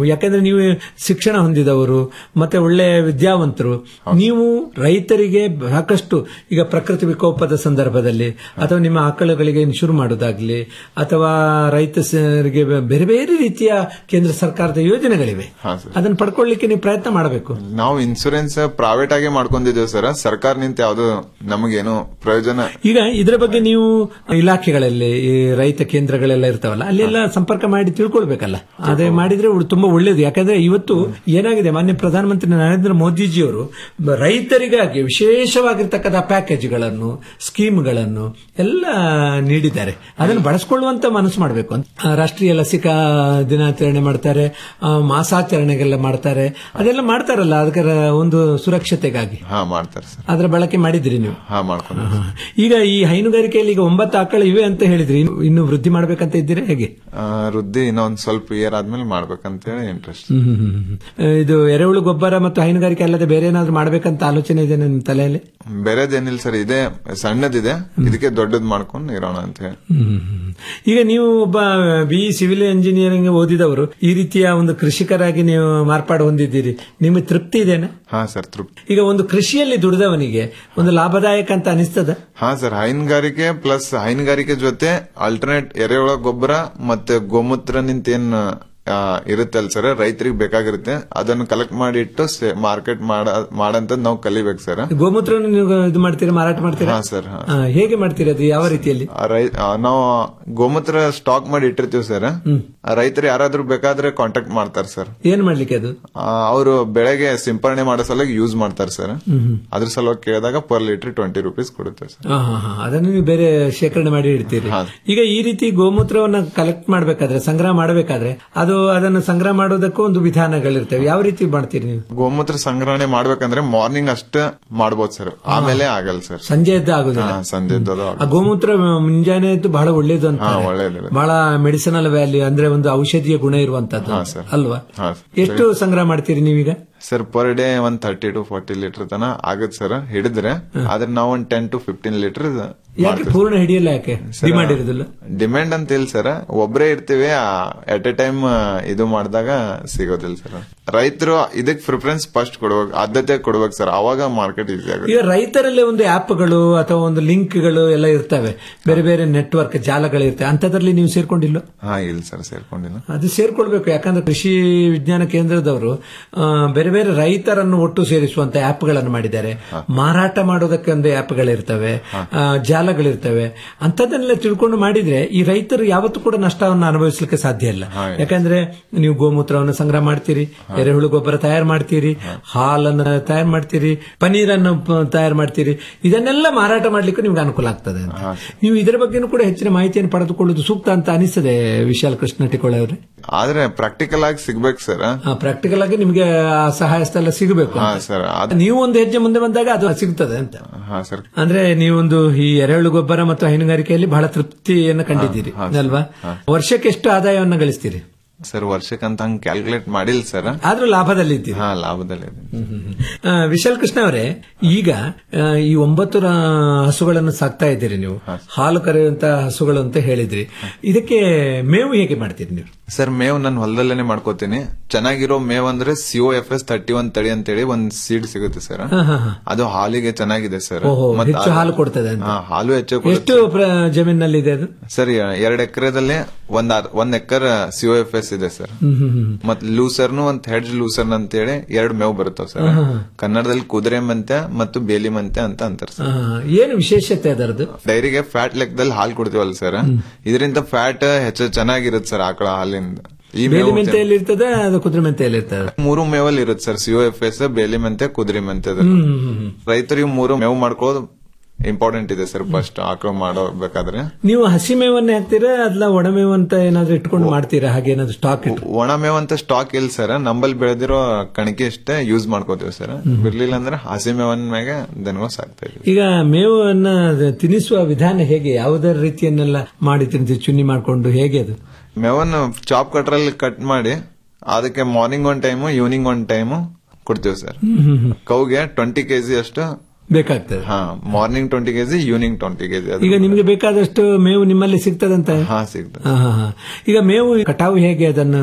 ಯಾಕಂದ್ರೆ ನೀವು ಶಿಕ್ಷಣ ಹೊಂದಿದವರು ಮತ್ತೆ ಒಳ್ಳೆ ವಿದ್ಯಾವಂತರು ನೀವು ರೈತರಿಗೆ ಸಾಕಷ್ಟು ಈಗ ಪ್ರಕೃತಿ ವಿಕೋಪದ ಸಂದರ್ಭದಲ್ಲಿ ಅಥವಾ ನಿಮ್ಮ ಆಕಳುಗಳಿಗೆ ಶುರು ಮಾಡೋದಾಗ್ಲಿ ಅಥವಾ ರೈತರಿಗೆ ಬೇರೆ ಬೇರೆ ರೀತಿಯ ಕೇಂದ್ರ ಸರ್ಕಾರದ ಯೋಜನೆಗಳಿವೆ ಹಾ ಸರ್ ಅದನ್ನು ಪಡ್ಕೊಳ್ಳಿಕ್ಕೆ ನೀವು ಪ್ರಯತ್ನ ಮಾಡಬೇಕು ನಾವು ಇನ್ಸೂರೆನ್ಸ್ ಪ್ರೈವೇಟ್ ಆಗಿ ಮಾಡ್ಕೊಂಡಿದ್ದೇವೆ ಸರ್ ಸರ್ಕಾರ ನಿಂತ ಯಾವ್ದು ನಮಗೇನು ಪ್ರಯೋಜನ ಈಗ ಇದರ ಬಗ್ಗೆ ನೀವು ಇಲಾಖೆಗಳಲ್ಲಿ ಈ ರೈತ ಕೇಂದ್ರಗಳೆಲ್ಲ ಇರ್ತಾವಲ್ಲ ಅಲ್ಲೆಲ್ಲ ಸಂಪರ್ಕ ಮಾಡಿ ತಿಳ್ಕೊಳ್ಬೇಕಲ್ಲ ಅದೇ ಮಾಡಿದ್ರೆ ಉಳ್- ತುಂಬಾ ಒಳ್ಳೇದು ಯಾಕಂದ್ರೆ ಇವತ್ತು ಏನಾಗಿದೆ ಮಾನ್ಯ ಪ್ರಧಾನಮಂತ್ರಿ ನರೇಂದ್ರ ಮೋದಿಜಿಯವರು ಬ- ರೈತರಿಗಾಗಿ ವಿಶೇಷವಾಗಿರ್ತಕ್ಕಂಥ ಪ್ಯಾಕೇಜ್ಗಳನ್ನು ಸ್ಕೀಮ್ಗಳನ್ನು ಎಲ್ಲ ನೀಡಿದ್ದಾರೆ ಅದನ್ನು ಬಳಸ್ಕೊಳ್ಳುವಂತ ಮನಸ್ಸು ಮಾಡಬೇಕು ಅಂತ ಆ, ರಾಷ್ಟ್ರೀಯ ಲಸಿಕಾ ದಿನಾಚರಣೆ ಮಾಡ್ತಾರೆ ಆ, ಮಾಸಾಚರಣೆಗೆಲ್ಲ ಮಾಡ್ತಾರೆ ಅದೆಲ್ಲ ಮಾಡ್ತಾರಲ್ಲ ಅದಕ್ಕೆ ಒಂದು ಸುರಕ್ಷತೆಗಾಗಿ ಹಾ ಮಾಡ್ತಾರೆ ಸರ್ ಅದರ ಬಳಕೆ ಮಾಡಿದ್ರಿ ನೀವು ಹಾ ಮಾಡ್ಕೊಂಡು ಈಗ ಈ ಹೈನುಗಾರಿಕೆಯಲ್ಲಿ ಈಗ ಒಂಬತ್ತು ಆಕಳು ಇವೆ ಅಂತ ಹೇಳಿದ್ರಿ ಇನ್ನು- ಇನ್ನು ವೃದ್ಧಿ ಮಾಡ್ಬೇಕಂತ ಇದ್ದೀರಾ ಹೇಗೆ ಆ, ವೃದ್ಧಿ ಇನ್ನೊಂದ್ ಸ್ವಲ್ಪ ಇಯರ್ ಆದ್ಮೇಲೆ ಮಾಡ್ಬೇಕಂತೇಳಿ ಇಂಟ್ರೆಸ್ಟ್ ಹ್ಮ್, ಹ್ಮ್, ಹ್ಮ್, ಹ್ಮ್. ಇದು ಎರೆಹುಳು ಗೊಬ್ಬರ ಮತ್ತು ಹೈನುಗಾರಿಕೆ ಅಲ್ಲದೆ ಬೇರೆ ಏನಾದ್ರು ಮಾಡ್ಬೇಕಂತ ಆಲೋಚನೆ ಇದೆ ನಿಮ್ಮ ತಲೆಯಲ್ಲಿ ಬೇರೆದೇನಿಲ್ಲ ಸರ್ ಇದೆ ಸಣ್ಣದಿದೆ ಇದಕ್ಕೆ ದೊಡ್ಡದ್ ಮಾಡ್ಕೊಂಡು ಇರೋಣ ಅಂತ ಹೇಳಿ ಹ್ಮ್, ಹ್ಮ್, ಹ್ಮ್. ಈಗ ನೀವು ಒಬ್ಬ ಬಿ ಸಿವಿಲ್ ಇಂಜಿನಿಯರಿಂಗ್ ಓದಿದವರು ಈ ರೀತಿಯ ಒಂದು ಕೃಷಿಕರಾಗಿ ನೀವು ಮಾರ್ಪಾಡು ಹೊಂದಿದ್ದೀರಿ ನಿಮಗೆ ತೃಪ್ತಿ ಇದೆನಾ ಹಾ ಸರ್ ತೃಪ್ತಿ ಈಗ ಒಂದು ಕೃಷಿಯಲ್ಲಿ ದುಡಿದವನಿಗೆ ಒಂದು ಲಾಭದಾಯಕ ಅಂತ ಅನಿಸ್ತದ ಹಾ ಸರ್ ಹೈನುಗಾರಿಕೆ ಪ್ಲಸ್ ಹೈನುಗಾರಿಕೆ ಜೊತೆ ಅಲ್ಟರ್ನೇಟ್ ಎರೆಹುಳ ಗೊಬ್ಬರ ಮತ್ತೆ ಗೋಮೂತ್ರ ನಿಂತ ಏನ್ ಆ, ಇರುತ್ತಲ್ಲ ಸರ್ ರೈತರಿಗೆ ಬೇಕಾಗಿರುತ್ತೆ ಅದನ್ನು ಕಲೆಕ್ಟ್ ಮಾಡಿ ಇಟ್ಟು ಮಾರ್ಕೆಟ್ ಮಾಡ ಮಾಡಂತದ್ ನಾವು ಕಲಿಬೇಕು ಸರ್ ಗೋಮೂತ್ರ ನೀವು ಇದು ಮಾಡ್ತೀರಾ ಮಾರಾಟ ಮಾಡ್ತೀರಾ ಹಾ ಸರ್ ಹಾ ಆ, ಹೇಗೆ ಮಾಡ್ತೀರಾ ಅದು ಯಾವ ರೀತಿಯಲ್ಲಿ ಆ ರೈ- ಆ, ನಾವು ಗೋಮೂತ್ರ ಸ್ಟಾಕ್ ಮಾಡಿ ಇಟ್ಟಿರ್ತೀವಿ ಸರ್ ರೈತರು ಯಾರಾದ್ರೂ ಬೇಕಾದ್ರೆ ಕಾಂಟ್ಯಾಕ್ಟ್ ಮಾಡ್ತಾರೆ ಸರ್ ಏನ್ ಮಾಡ್ಲಿಕ್ಕೆ ಅದು ಅವರು ಬೆಳೆಗೆ ಸಿಂಪರಣೆ ಮಾಡೋ ಸಲುವಾಗಿ ಯೂಸ್ ಮಾಡ್ತಾರೆ ಸರ್ ಹ್ಮ್, ಹ್ಮ್. ಅದ್ರ ಸಲುವಾಗಿ ಕೇಳಿದಾಗ ಪರ್ ಲೀಟರ್ ಟ್ವೆಂಟಿ ರುಪೀಸ್ ಕೊಡುತ್ತೆ ಸರ್ ಆ, ಹಾ, ಹಾ. ಅದನ್ನು ನೀವು ಬೇರೆ ಶೇಖರಣೆ ಮಾಡಿ ಇಡ್ತೀರಿ ಈಗ ಈ ರೀತಿ ಗೋಮೂತ್ರವನ್ನ ಕಲೆಕ್ಟ್ ಮಾಡಬೇಕಾದ್ರೆ ಸಂಗ್ರಹ ಮಾಡಬೇಕಾದ್ರೆ ಅದು ಅದನ್ನು ಸಂಗ್ರಹ ಮಾಡೋದಕ್ಕೂ ಒಂದು ವಿಧಾನಗಳಿರ್ತವೆ ಯಾವ ರೀತಿ ಮಾಡ್ತೀರಿ ನೀವು ಗೋಮೂತ್ರ ಸಂಗ್ರಹಣೆ ಮಾಡ್ಬೇಕಂದ್ರೆ ಮಾರ್ನಿಂಗ್ ಅಷ್ಟ ಮಾಡ್ಬೋದು ಸರ್ ಆಮೇಲೆ ಆಗಲ್ಲ ಸರ್ ಸಂಜೆ ಎದ್ದು ಆಗುದಿಲ್ಲ ಹಾ, ಸಂಜೆ ಎದ್ದದು ಆ ಗೋಮೂತ್ರ ಮುಂಜಾನೆ ಎದ್ದು ಬಹಳ ಒಳ್ಳೇದು ಅಂತ ಹಾ, ಒಳ್ಳೇದು. ಬಹಳ ಮೆಡಿಸಿನಲ್ ವ್ಯಾಲ್ಯೂ ಅಂದ್ರೆ ಒಂದು ಔಷಧೀಯ ಗುಣ ಇರುವಂತದ್ದು ಹಾ, ಸರ್. ಅಲ್ವಾ ಹಾ, ಎಷ್ಟು ಸಂಗ್ರಹ ಮಾಡ್ತೀರಿ ನೀವೀಗ ಸರ್ ಪರ್ ಡೇ ಒಂದ್ ತರ್ಟಿ ಟು ಫಾರ್ಟಿ ಲೀಟರ್ ತನ ಆಗುತ್ತೆ ಸರ್ ಹಿಡಿದ್ರೆ ಆದ್ರೆ ನಾವು ಒಂದ್ ಟೆನ್ ಟು ಫಿಫ್ಟೀನ್ ಲೀಟರ್ ಯಾಕೆ ಪೂರ್ಣ ಹಿಡಿಯಲ್ಲ ಯಾಕೆ ಡಿಮಾಂಡ್ ಇರುದಿಲ್ಲ ಡಿಮ್ಯಾಂಡ್ ಅಂತ ಇಲ್ಲ ಸರ್ ಒಬ್ರೇ ಇರ್ತೀವಿ ಎಟ್ ಎ ಟೈಮ್ ಇದು ಮಾಡಿದಾಗ ಸಿಗೋದಿಲ್ಲ ಸರ್ ರೈತರು ಇದಕ್ ಪ್ರಿಫರೆನ್ಸ್ ಫಸ್ಟ್ ಕೊಡ್ಬೇಕು ಆದ್ಯತೆ ಕೊಡ್ಬೇಕು ಸರ್ ಅವಾಗ ಮಾರ್ಕೆಟ್ ಈಸಿ ಆಗುತ್ತೆ ಈಗ ರೈತರಲ್ಲೇ ಒಂದು ಆಪ್ಗಳು ಅಥವಾ ಒಂದು ಲಿಂಕ್ಗಳು ಎಲ್ಲ ಇರ್ತವೆ ಬೇರೆ ಬೇರೆ ನೆಟ್ವರ್ಕ್ ಜಾಲಗಳಿರ್ತವೆ ಅಂತದ್ರಲ್ಲಿ ನೀವು ಸೇರ್ಕೊಂಡಿಲ್ಲ ಹಾ ಇಲ್ಲ ಸರ್ ಸೇರ್ಕೊಂಡಿಲ್ಲ ಅದು ಸೇರ್ಕೊಳ್ಬೇಕು ಯಾಕಂದ್ರೆ ಕೃಷಿ ವಿಜ್ಞಾನ ಕೇಂದ್ರದವರು ಆ, ಬೇರೆ ಬೇರೆ ರೈತರನ್ನು ಒಟ್ಟು ಸೇರಿಸುವಂತ ಆಪ್ಗಳನ್ನು ಮಾಡಿದ್ದಾರೆ ಮಾರಾಟ ಮಾಡೋದಕ್ಕೆ ಒಂದು ಆಪ್ಗಳಿರ್ತವೆ ಆ, ಜಾಲಗಳಿರ್ತವೆ ಅಂತದನ್ನೆಲ್ಲ ತಿಳ್ಕೊಂಡು ಮಾಡಿದ್ರೆ ಈ ರೈತರು ಯಾವತ್ತೂ ಕೂಡ ನಷ್ಟವನ್ನು ಅನುಭವಿಸಲಿಕ್ಕೆ ಸಾಧ್ಯ ಇಲ್ಲ ಯಾಕಂದ್ರೆ ನೀವು ಗೋಮೂತ್ರವನ್ನು ಸಂಗ್ರಹ ಮಾಡ್ತೀರಿ ಎರೆಹುಳು ಗೊಬ್ಬರ ತಯಾರು ಮಾಡ್ತೀರಿ ಹಾಲನ್ನು ತಯಾರು ಮಾಡ್ತೀರಿ ಪನೀರನ್ನು ಪ- ತಯಾರು ಮಾಡ್ತೀರಿ ಇದನ್ನೆಲ್ಲ ಮಾರಾಟ ಮಾಡ್ಲಿಕ್ಕೆ ನಿಮ್ಗೆ ಅನುಕೂಲ ಆಗ್ತದೆ ಅಂತ ನೀವು ಇದರ ಬಗ್ಗೆನೂ ಕೂಡ ಹೆಚ್ಚಿನ ಮಾಹಿತಿಯನ್ನು ಪಡೆದುಕೊಳ್ಳುವುದು ಸೂಕ್ತ ಅಂತ ಅನಿಸ್ತದೆ ವಿಶಾಲ್ ಕೃಷ್ಣ ಟಿಕೋಳೆ ಅವರೇ ಆದ್ರೆ ಪ್ರಾಕ್ಟಿಕಲ್ ಆಗಿ ಸಿಗ್ಬೇಕು ಸರ್ ಪ್ರಾಕ್ಟಿಕಲ್ ಆಗಿ ನಿಮಗೆ ಆ ಸಹಾಯ ಸ್ಥಳ ಸಿಗಬೇಕು ಹಾ ಸರ್ ಅದ್- ನೀವು ಒಂದು ಹೆಜ್ಜೆ ಮುಂದೆ ಬಂದಾಗ ಅದು ಸಿಗ್ತದೆ ಅಂತ ಹಾ ಸರ್ ಅಂದ್ರೆ ನೀವೊಂದು ಈ ಎರೆಹುಳು ಗೊಬ್ಬರ ಮತ್ತು ಹೈನುಗಾರಿಕೆಯಲ್ಲಿ ಬಹಳ ತೃಪ್ತಿಯನ್ನು ಕಂಡಿದ್ದೀರಿ ಅಲ್ವಾ ವರ್ಷಕ್ಕೆ ಎಷ್ಟು ಆದಾಯವನ್ನು ಗಳಿಸ್ತೀರಿ ಸರ್ ವರ್ಷಕ್ಕಂತ ಹಂಗ್ ಕ್ಯಾಲ್ಕುಲೇಟ್ ಮಾಡಿಲ್ಲ ಸರ್ ಆದ್ರೂ ಲಾಭದಲ್ಲಿ ಇದ್ದೀರಿ ಹಾ ಲಾಭದಲ್ಲಿ ಆ, ವಿಶಾಲ್ ಕೃಷ್ಣ ಅವರೇ ಈಗ ಆ, ಈ ಒಂಬತ್ತು ರ- ಹಸುಗಳನ್ನು ಸಾಕ್ತಾ ಇದ್ದೀರಿ ನೀವು ಹಾಲು ಕರೆಯುವಂತ ಹಸುಗಳು ಅಂತ ಹೇಳಿದ್ರಿ ಇದಕ್ಕೆ ಮೇವು ಹೇಗೆ ಮಾಡ್ತೀರಿ ನೀವು ಸರ್ ಮೇವ್ ನಾನು ಹೊಲದಲ್ಲೇನೆ ಮಾಡ್ಕೋತೀನಿ ಚೆನ್ನಾಗಿರೋ ಮೇವ್ ಅಂದ್ರೆ CO F S thirty one ತಳಿ ಅಂತೇಳಿ ಒಂದ್ ಸೀಡ್ ಸಿಗುತ್ತೆ ಸರ್ ಹಾ, ಹಾ, ಹಾ. ಅದು ಹಾಲಿಗೆ ಚೆನ್ನಾಗಿದೆ ಸರ್ ಓಹೋ ಮತ್ತೆ ಹೆಚ್ಚು ಅದು- ಹಾಲು ಕೊಡ್ತದೆ ಅಂತ ಹಾ, ಹಾಲು ಹೆಚ್ಚು ಎಷ್ಟು ಪ್ರ- ಜಮೀನಿನಲ್ಲಿ ಇದೆ ಅದು ಸರ್ ಎರಡ್ ಎಕರೆದಲ್ಲಿ ಒಂದ್ ಅರ್- ಒಂದ್ ಎಕರ್ ಸಿಒ ಎಫ್ ಎಸ್ ಇದೆ ಸರ್ ಹ್ಮ್, ಹ್ಮ್, ಹ್ಮ್. ಮತ್ ಲೂಸರ್ನು ಒಂದ್ ಹೆಡ್ಜ್ ಲೂಸರ್ನ್ ಅಂತೇಳಿ ಎರಡ್ ಮೇವ್ ಬರುತ್ತಾವ ಸರ್ ಹಾ, ಹಾ. ಕನ್ನಡದಲ್ಲಿ ಕುದುರೆ ಮೆಂತೆ ಮತ್ತು ಬೇಲಿ ಮೆಂತೆ ಅಂತ ಅಂತಾರೆ ಸರ್ ಆ, ಏನು ವಿಶೇಷತೆ ಅದರದ್ದು ಡೈರಿಗೆ ಫ್ಯಾಟ್ ಲೆಕ್ಕದಲ್ಲಿ ಹಾಲು ಕೊಡ್ತೀವಲ್ಲ ಸರ್ ಇದರಿಂದ ಫ್ಯಾಟ್ ಹೆಚ್ಚು ಚೆನ್ನಾಗಿರುತ್ತೆ ಸರ್ ಆಕಳ ಹಾಲಿಂದ ಈ ಬೇಲಿ ಮೇವು ಮೆಂತೆಯಲ್ಲಿ ಇರ್ತದೆ ಅದು ಕುದುರೆ ಮೆಂತೆಯಲ್ಲಿ ಇರ್ತದೆ ಮೂರು ಮೇವಲ್ಲಿ ಇರುತ್ತೆ ಸರ್ ಸಿಒ ಎಫ್ ಎಸ್ ಬೇಲಿ ಮೆಂತೆ ಕುದುರೆ ಮೆಂತೆ ಹ್ಮ್, ಹ್ಮ್, ಹ್ಮ್. ರೈತರಿಗೆ ಮೂರು ಮೇವು ಮಾಡ್ಕೊಳ್ಳೋದು ಇಂಪಾರ್ಟೆಂಟ್ ಇದೆ ಸರ್ ಫಸ್ಟ್ ಆಕಳ ಮಾಡಬೇಕಾದ್ರೆ ನೀವು ಹಸಿ ಮೇವನ್ನೇ ಹಾಕ್ತೀರಾ ಅದ್ಲ ಒಣಮೇವು ಅಂತ ಏನಾದ್ರು ಇಟ್ಕೊಂಡು ಮಾಡ್ತೀರಾ ಹಾಗೆ ಏನಾದ್ರು ಸ್ಟಾಕ್ ಇಟ್ಟು ಒಣ ಮೇವ್ ಅಂತ ಸ್ಟಾಕ್ ಇಲ್ಲ ಸರ್ ನಂಬಲ್ಲಿ ಬೆಳೆದಿರೋ ಕಣಿಕೆ ಅಷ್ಟೇ ಯೂಸ್ ಮಾಡ್ಕೋತೀವಿ ಸರ್ ಬಿರ್ಲಿಲ್ಲ ಅಂದ್ರೆ ಹಸಿ ಮೇವನ್ ಮ್ಯಾಗೆ ದನಗಳು ಸಾಕ್ತಾ ಇದೀವಿ ಈಗ ಮೇವನ್ನ ತಿನ್ನಿಸುವ ವಿಧಾನ ಹೇಗೆ ಯಾವುದರ ರೀತಿಯನ್ನೆಲ್ಲ ಮಾಡಿ ತಿಂತೀವಿ ಚುನ್ನಿ ಮಾಡ್ಕೊಂಡು ಹೇಗೆ ಅದು ಮೇವನ್ನು ಚಾಪ್ ಕಟ್ರಲ್ಲಿ ಕಟ್ ಮಾಡಿ ಅದಕ್ಕೆ ಮಾರ್ನಿಂಗ್ ಒಂದ್ ಟೈಮು ಈವ್ನಿಂಗ್ ಒಂದ್ ಟೈಮು ಕೊಡ್ತೀವಿ ಸರ್ ಹ್ಮ್, ಹ್ಮ್, ಹ್ಮ್. ಕೌಗೆ ಟ್ವೆಂಟಿ ಕೆಜಿ ಅಷ್ಟು ಬೇಕಾಗ್ತದೆ ಹಾ morning twenty KG evening twenty KG ಈಗ ನಿಮ್ಗೆ ಬೇಕಾದಷ್ಟು ಮೇವು ನಿಮ್ಮಲ್ಲಿ ಸಿಗ್ತದಂತ ಹಾ ಸಿಗ್ತದೆ ಹಾ, ಹಾ, ಹಾ. ಈಗ ಮೇವು ಕಟಾವು ಹೇಗೆ ಅದನ್ನು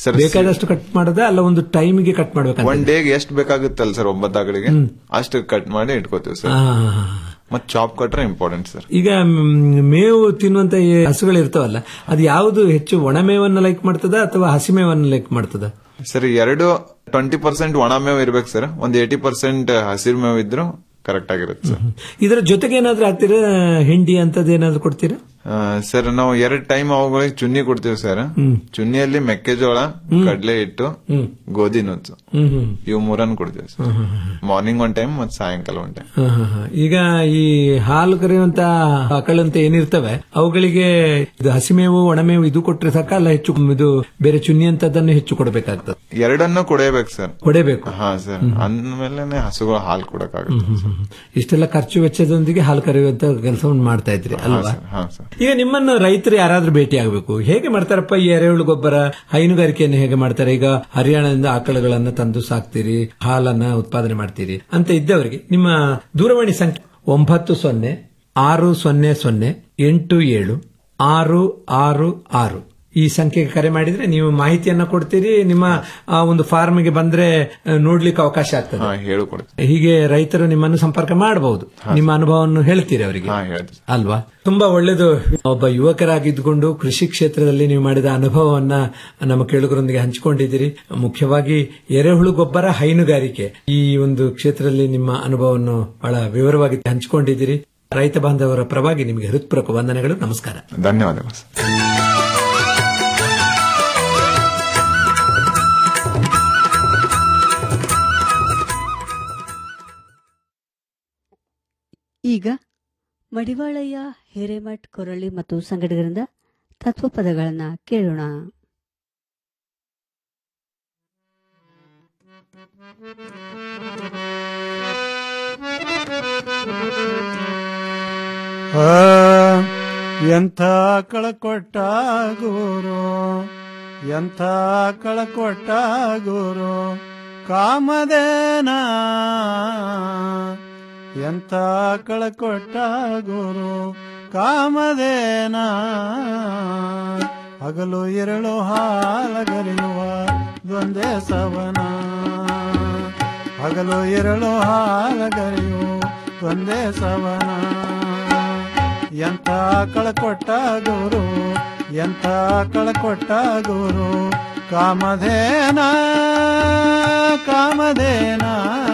ಸರ್ ಬೇಕಾದಷ್ಟು ಕಟ್ ಮಾಡೋದ ಅಲ್ಲ ಒಂದು ಟೈಮ್ಗೆ ಕಟ್ ಮಾಡ್ಬೇಕಂತ ಒನ್ ಡೇಗೆ ಎಷ್ಟ್ ಬೇಕಾಗುತ್ತಲ್ಲ ಸರ್ ಒಂಬತ್ತು ಆಕಳಿಗೆ ಅಷ್ಟು ಕಟ್ ಮಾಡಿ ಇಟ್ಕೋತೀವಿ ಸರ್ ಆ. ಮತ್ ಚಾಪ್ ಕಟ್ರೆ ಇಂಪಾರ್ಟೆಂಟ್ ಸರ್ ಈಗ ಮ್, ಮೇವು ತಿನ್ನುವಂತ ಈ ಹಸುಗಳು ಇರ್ತಾವಲ್ಲ ಅದು ಯಾವುದು ಹೆಚ್ಚು ಒಣಮೇವನ್ನ ಲೈಕ್ ಮಾಡ್ತದ ಅಥವಾ ಹಸಿಮೇವನ್ನ ಲೈಕ್ ಮಾಡ್ತದ ಸರ್ ಎರಡು ಟ್ವೆಂಟಿ ಪರ್ಸೆಂಟ್ ಒಣ ಮೇವು ಇರ್ಬೇಕು ಸರ್ ಒಂದ್ ಏಟಿ ಪರ್ಸೆಂಟ್ ಹಸಿರು ಮೇವು ಇದ್ರು ಕರೆಕ್ಟ್ ಆಗಿರುತ್ತೆ ಸರ್ ಇದರ ಜೊತೆಗೆ ಏನಾದ್ರೂ ಹಾಕ್ತೀರಾ ಹಿಂಡಿ ಅಂತದ್ ಏನಾದ್ರು ಕೊಡ್ತೀರಾ ಆ, ಸರ್ ನಾವು ಎರಡ್ ಟೈಮ್ ಅವುಗಳಿಗೆ ಚುನ್ನಿ ಕೊಡ್ತೀವಿ ಸರ್ ಚುನ್ನಿಯಲ್ಲಿ ಮೆಕ್ಕೆಜೋಳ ಕಡಲೆ ಹಿಟ್ಟು ಗೋಧಿ ನುಚ್ಚು ಹ್ಮ್ ಹ್ಮ್ ಇವು ಮೂರನ್ನು ಕೊಡ್ತೀವಿ ಸರ್ ಮಾರ್ನಿಂಗ್ ಒನ್ ಟೈಮ್ ಮತ್ತು ಸಾಯಂಕಾಲ ಒನ್ ಟೈಮ್ ಹ, ಹ, ಹ. ಈಗ ಈ ಹಾಲು ಕರೆಯುವಂತ ಆಕಳಂತ ಏನಿರ್ತವೆ ಅವುಗಳಿಗೆ ಇದು ಹಸಿಮೇವು ಒಣಮೇವು ಇದು ಕೊಟ್ರೆ ಸಾಕ ಅಲ್ಲ ಹೆಚ್ಚು ಇದು ಬೇರೆ ಚುನ್ನಿ ಅಂತದನ್ನು ಹೆಚ್ಚು ಕೊಡಬೇಕಾಗ್ತದೆ ಎರಡನ್ನೂ ಕೊಡಬೇಕು ಸರ್ ಕೊಡಬೇಕು ಹಾ ಸರ್ ಅಂದ್ಮೇಲೆ ಹಸುಗಳು ಹಾಲು ಕೊಡಕ್ಕಾಗುತ್ತೆ ಸರ್. ಇಷ್ಟೆಲ್ಲ ಖರ್ಚು ವೆಚ್ಚದೊಂದಿಗೆ ಹಾಲು ಕರೆಯುವಂತ ಕೆಲಸವನ್ನು ಮಾಡ್ತಾ ಇದ್ರಿ ಹಾ ಅಲ್ವಾ ಸರ್ ಹಾ ಸರ್ ಈಗ ನಿಮ್ಮನ್ನು ರೈತರು ಯಾರಾದ್ರೂ ಭೇಟಿ ಆಗಬೇಕು ಹೇಗೆ ಮಾಡ್ತಾರಪ್ಪ ಈ ಎರೆಹುಳು ಗೊಬ್ಬರ ಹೈನುಗಾರಿಕೆಯನ್ನು ಹೇಗೆ ಮಾಡ್ತಾರೆ ಈಗ ಹರಿಯಾಣದಿಂದ ಆಕಳುಗಳನ್ನ ತಂದು ಸಾಕ್ತೀರಿ ಹಾಲನ್ನ ಉತ್ಪಾದನೆ ಮಾಡ್ತೀರಿ ಅಂತ ಇದ್ದವರಿಗೆ ನಿಮ್ಮ ದೂರವಾಣಿ ಸಂಖ್ಯೆ ಒಂಬತ್ತು ಸೊನ್ನೆ ಆರು ಸೊನ್ನೆ ಸೊನ್ನೆ ಎಂಟು ಏಳು ಆರು ಆರು ಆರು ಈ ಸಂಖ್ಯೆಗೆ ಕರೆ ಮಾಡಿದ್ರೆ ನೀವು ಮಾಹಿತಿಯನ್ನ ಕೊಡ್ತೀರಿ ನಿಮ್ಮ ಆ ಒಂದು ಫಾರ್ಮ್ಗೆ ಬಂದ್ರೆ ಆ, ನೋಡ್ಲಿಕ್ಕೆ ಅವಕಾಶ ಆಗ್ತದೆ ಹಾ ಹೇಳು ಕೊಡ್ತೀವಿ ಹೀಗೆ ರೈತರು ನಿಮ್ಮನ್ನು ಸಂಪರ್ಕ ಮಾಡಬಹುದು ನಿಮ್ಮ ಅನುಭವವನ್ನು ಹೇಳ್ತೀರಿ ಅವರಿಗೆ ಹಾ ಹೇಳ್ತೀವಿ ಅಲ್ವಾ ತುಂಬಾ ಒಳ್ಳೆಯದು ಒಬ್ಬ ಯುವಕರಾಗಿದ್ದುಕೊಂಡು ಕೃಷಿ ಕ್ಷೇತ್ರದಲ್ಲಿ ನೀವು ಮಾಡಿದ ಅನುಭವವನ್ನ ನಮ್ಮ ಕೇಳುಗರೊಂದಿಗೆ ಹಂಚಿಕೊಂಡಿದ್ದೀರಿ ಮುಖ್ಯವಾಗಿ ಎರೆಹುಳು ಗೊಬ್ಬರ ಹೈನುಗಾರಿಕೆ ಈ ಒಂದು ಕ್ಷೇತ್ರದಲ್ಲಿ ನಿಮ್ಮ ಅನುಭವವನ್ನು ಬಹಳ ವಿವರವಾಗಿ ಹಂಚಿಕೊಂಡಿದ್ದೀರಿ ರೈತ ಬಾಂಧವರ ಪರವಾಗಿ ನಿಮಗೆ ಹೃತ್ಪೂರ್ವಕ ವಂದನೆಗಳು ನಮಸ್ಕಾರ ಧನ್ಯವಾದಗಳು ಸರ್ ಈಗ ಮಡಿವಾಳಯ್ಯ ಹಿರೇಮಠ್ ಕೊರಳಿ ಮತ್ತು ಸಂಗಡಿಗರಿಂದ ತತ್ವಪದಗಳನ್ನ ಕೇಳೋಣ ಆ, ಎಂಥ ಕಳಕೊಟ್ಟ ಗುರು ಎಂಥ ಕಳಕೊಟ್ಟ ಗುರು ಕಾಮದೇನ ಎಂಥ ಕಳಕೊಟ್ಟ ಗುರು ಕಾಮದೇನ ಹಗಲು ಎರಳು ಹಾಲಗರಿಯುವ ದ್ವಂದ್ವೆ ಸವನ ಹಗಲು ಎರಳು ಹಾಲಗರಿಯು ಒಂದೇ ಸವನ ಎಂಥ ಕಳಕೊಟ್ಟ ಗುರು ಎಂಥ ಕಳಕೊಟ್ಟ ಗುರು ಕಾಮಧೇನ ಕಾಮಧೇನ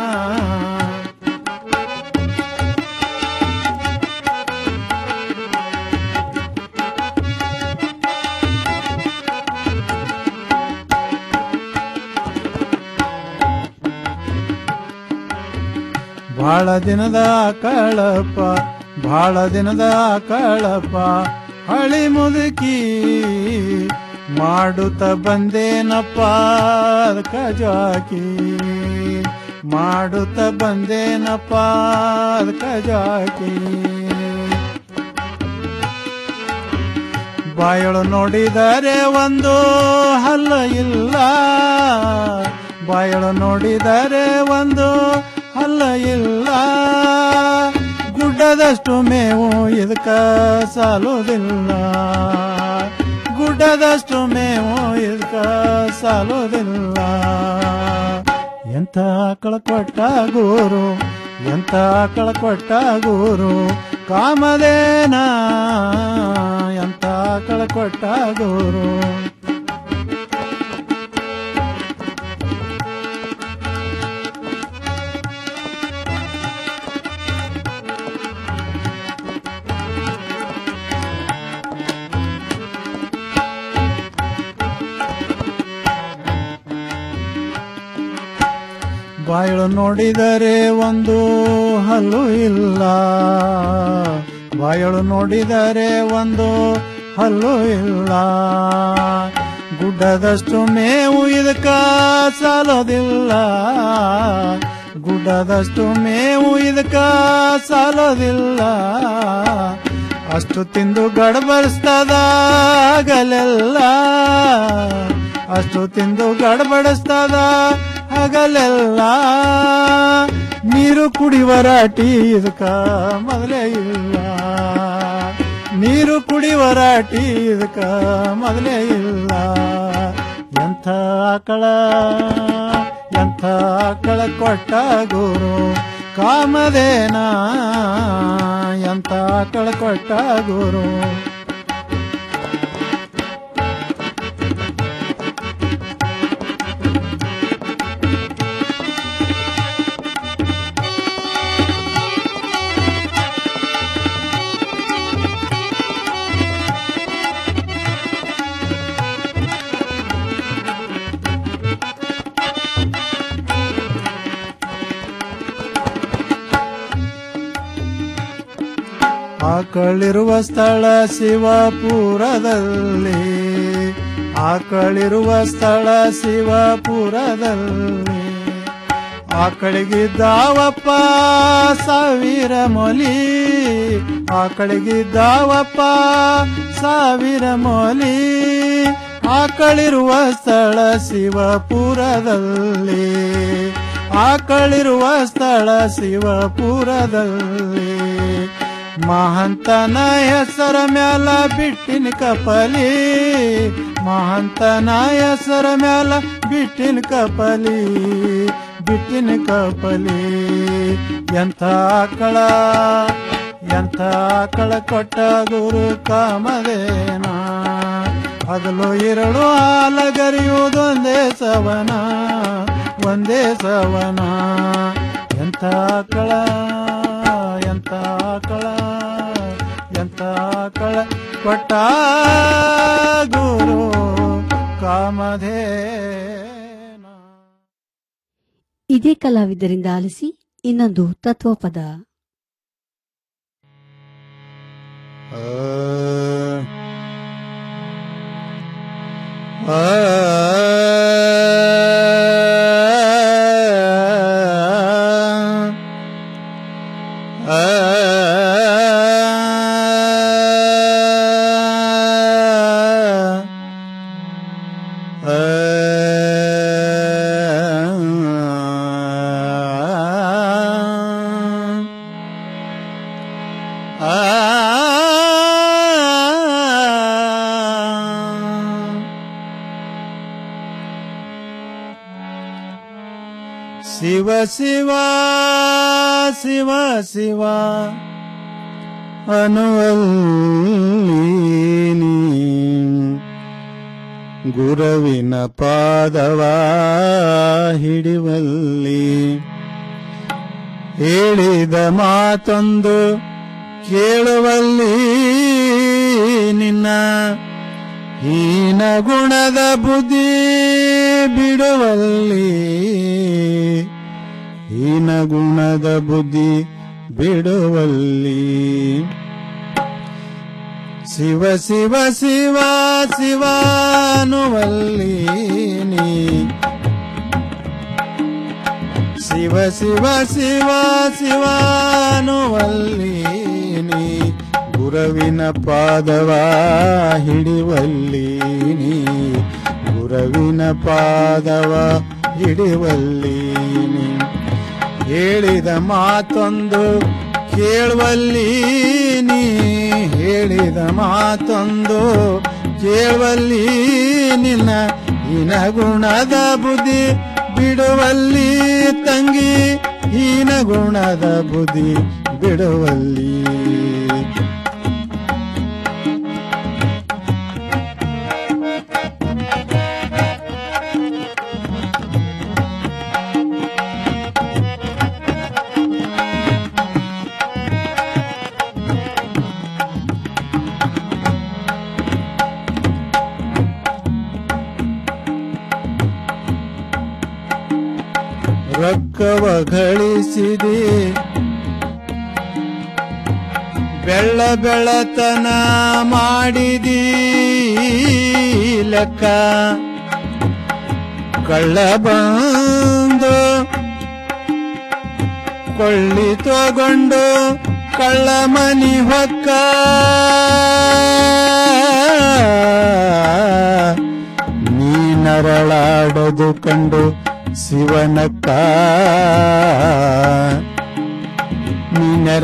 ಬಹಳ ದಿನದ ಕಳಪ ಬಹಳ ದಿನದ ಕಳಪ ಹಳಿ ಮುದುಕಿ ಮಾಡುತ್ತ ಬಂದೇನಪ್ಪ ಕಜಾಕಿ ಮಾಡುತ್ತ ಬಂದೇನಪ್ಪ ಕಜಾಕಿ ಬಾಯಳು ನೋಡಿದರೆ ಒಂದು ಹಲ್ಲ ಇಲ್ಲ ಬಾಯಳು ನೋಡಿದರೆ ಒಂದು ಹಲ್ಲ ಇಲ್ಲ ಗುಡ್ಡದಷ್ಟು ಮೇವು ಇದಕ್ಕ ಸಾಲೋದಿಲ್ಲ ಗುಡ್ಡದಷ್ಟು ಮೇವು ಇದಕ್ಕ ಸಾಲೋದಿಲ್ಲ ಎಂಥ ಕಳಕೊಟ್ಟ ಗುರು ಎಂಥ ಕಳಕೊಟ್ಟ ಗುರು ಕಾಮದೇನ ಎಂಥ ಕಳಕೊಟ್ಟ ಗುರು ಬಾಯಳು ನೋಡಿದರೆ ಒಂದು ಹಲ್ಲು ಇಲ್ಲ ಬಾಯಳು ನೋಡಿದರೆ ಒಂದು ಹಲ್ಲು ಇಲ್ಲ ಗುಡ್ಡದಷ್ಟು ಮೇವು ಇದಕ್ಕ ಸಾಲೋದಿಲ್ಲ ಗುಡ್ಡದಷ್ಟು ಮೇವು ಇದಕ್ಕ ಸಾಲೋದಿಲ್ಲ ಅಷ್ಟು ತಿಂದು ಗಡಬಡಿಸ್ತದ ಹಗಲೆಲ್ಲ ಅಷ್ಟು ತಿಂದು ಗಡಬಡಿಸ್ತದ ಹಗಲೆಲ್ಲ ನೀರು ಕುಡಿವರಾಟಿ ಇದಕ್ಕ ಮೊದಲೇ ಇಲ್ಲ ನೀರು ಕುಡಿವರಾಟಿ ಇದಕ್ಕ ಮೊದಲೇ ಇಲ್ಲ ಎಂಥ ಆಕಳ ಎಂಥ ಆಕಳ ಕೊಟ್ಟ ಗುರು ಕಾಮದೇನ ಎಂಥ ಆಕಳ ಕೊಟ್ಟ ಗುರು ಆಕಳಿರುವ ಸ್ಥಳ ಶಿವಪುರದಲ್ಲಿ ಆಕಳಿರುವ ಸ್ಥಳ ಶಿವಪುರದಲ್ಲಿ ಆಕಳಿಗಿದ್ದಾವಪ್ಪ ಸಾವಿರ ಮೊಲಿ ಆಕಳಿಗಿದ್ದಾವಪ್ಪ ಸಾವಿರ ಮೊಲಿ ಆಕಳಿರುವ ಸ್ಥಳ ಶಿವಪುರದಲ್ಲಿ ಆಕಳಿರುವ ಸ್ಥಳ ಶಿವಪುರದಲ್ಲಿ ಮಹಂತನ ಹೆಸರ ಮ್ಯಾಲ ಬಿಟ್ಟಿನ ಕಪಲಿ ಮಹಂತನ ಹೆಸರ ಮ್ಯಾಲ ಬಿಟ್ಟಿನ ಕಪಲಿ ಬಿಟ್ಟಿನ ಕಪಲಿ ಎಂಥ ಆಕಳ ಎಂಥ ಆಕಳ ಕೊಟ್ಟ ಗುರು ಕಾಮದೇನ ಹಗಲು ಇರಳು ಹಾಲಗರಿಯುವುದೊಂದೇ ಸವನ ಒಂದೇ ಸವನ ಎಂಥ ಆಕಳ ಎಂಥ ಆಕಳ ಎಂಥ ಆಕಳ ಕೊಟ್ಟ ಗುರು ಕಾಮಧೇನ ಇದೇ ಕಲಾವಿದರಿಂದ ಆಲಿಸಿ ಇನ್ನೊಂದು ತತ್ವಪದ ಆ ಆ ಶಿವ ಶಿವ ಶಿವ ಶಿವ ಅನುವಲ್ಲೀನಿ ಗುರವಿನ ಪಾದವ ಹಿಡಿವಲ್ಲಿ ಹೇಳಿದ ಮಾತೊಂದು ಕೇಳುವಲ್ಲಿ ನಿನ್ನ ಹೀನ ಗುಣದ ಬುದ್ಧಿ ಬಿಡುವಲ್ಲಿ ಹೀನ ಗುಣದ ಬುದ್ಧಿ ಬಿಡುವಲ್ಲಿ ಶಿವ ಶಿವ ಶಿವ ಶಿವ ಅನ್ನುವಲ್ಲಿ ನೀ ಶಿವ ಶಿವ ಶಿವ ಶಿವ ಅನ್ನುವಲ್ಲಿ ನೀ ಗುರವಿನ ಪಾದವ ಹಿಡಿವಲ್ಲಿ ನೀ ಗುರವಿನ ಪಾದವ ಹಿಡಿವಲ್ಲಿ ನೀ ಹೇಳಿದ ಮಾತೊಂದು ಕೇಳುವಲ್ಲಿ ನೀ ಹೇಳಿದ ಮಾತೊಂದು ಕೇಳುವಲ್ಲಿ ನಿನ್ನ ಹೀನ ಗುಣದ ಬುದ್ಧಿ ಬಿಡುವಲ್ಲಿ ತಂಗಿ ಹೀನ ಗುಣದ ಬುದ್ಧಿ ಬಿಡುವಲ್ಲಿ ರೊಕ್ಕವ ಗಳಿಸಿದೆ ಬೆಳ್ಳ ಬೆಳತನ ಮಾಡಿದಿ ಲೆಕ್ಕ ಕಳ್ಳ ಬಂದು ಕೊಳ್ಳಿ ತಗೊಂಡು ಕಳ್ಳ ಮನಿ ಹೊಕ್ಕ ನೀ ನರಳಾಡೋದು ಕಂಡು ಶಿವನಕ್ಕ ನೀ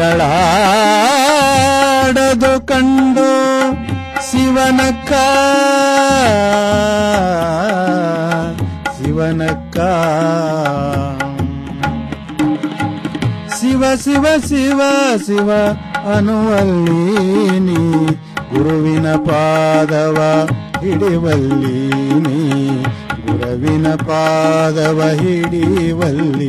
ನೆರಳಾಡೋದು ಕಂಡು ಶಿವನಕ್ಕ ಶಿವ ಶಿವ ಶಿವ ಶಿವ ಅನ್ನುವಲ್ಲಿ ನೀ ಗುರುವಿನ ಪಾದವ ಹಿಡಿವಲ್ಲಿ ನೀ ಗುರುವಿನ ಪಾದವ ಹಿಡಿವಲ್ಲಿ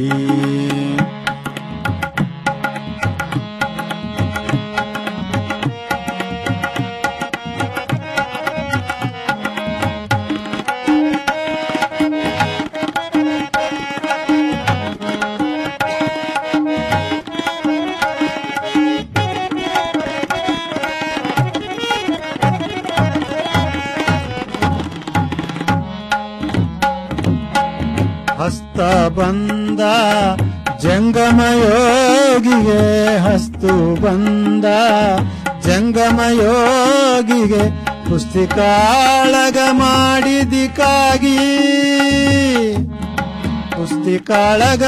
ಹಸ್ತ ಬಂದ ಜಂಗಮಯೋಗಿಗೆ ಹಸ್ತು ಬಂದ ಜಂಗಮಯೋಗಿಗೆ ಪುಸ್ತಿಕಾಳಗ ಮಾಡಿದಿಕಾಗಿ ಪುಸ್ತಿಕಾಳಗ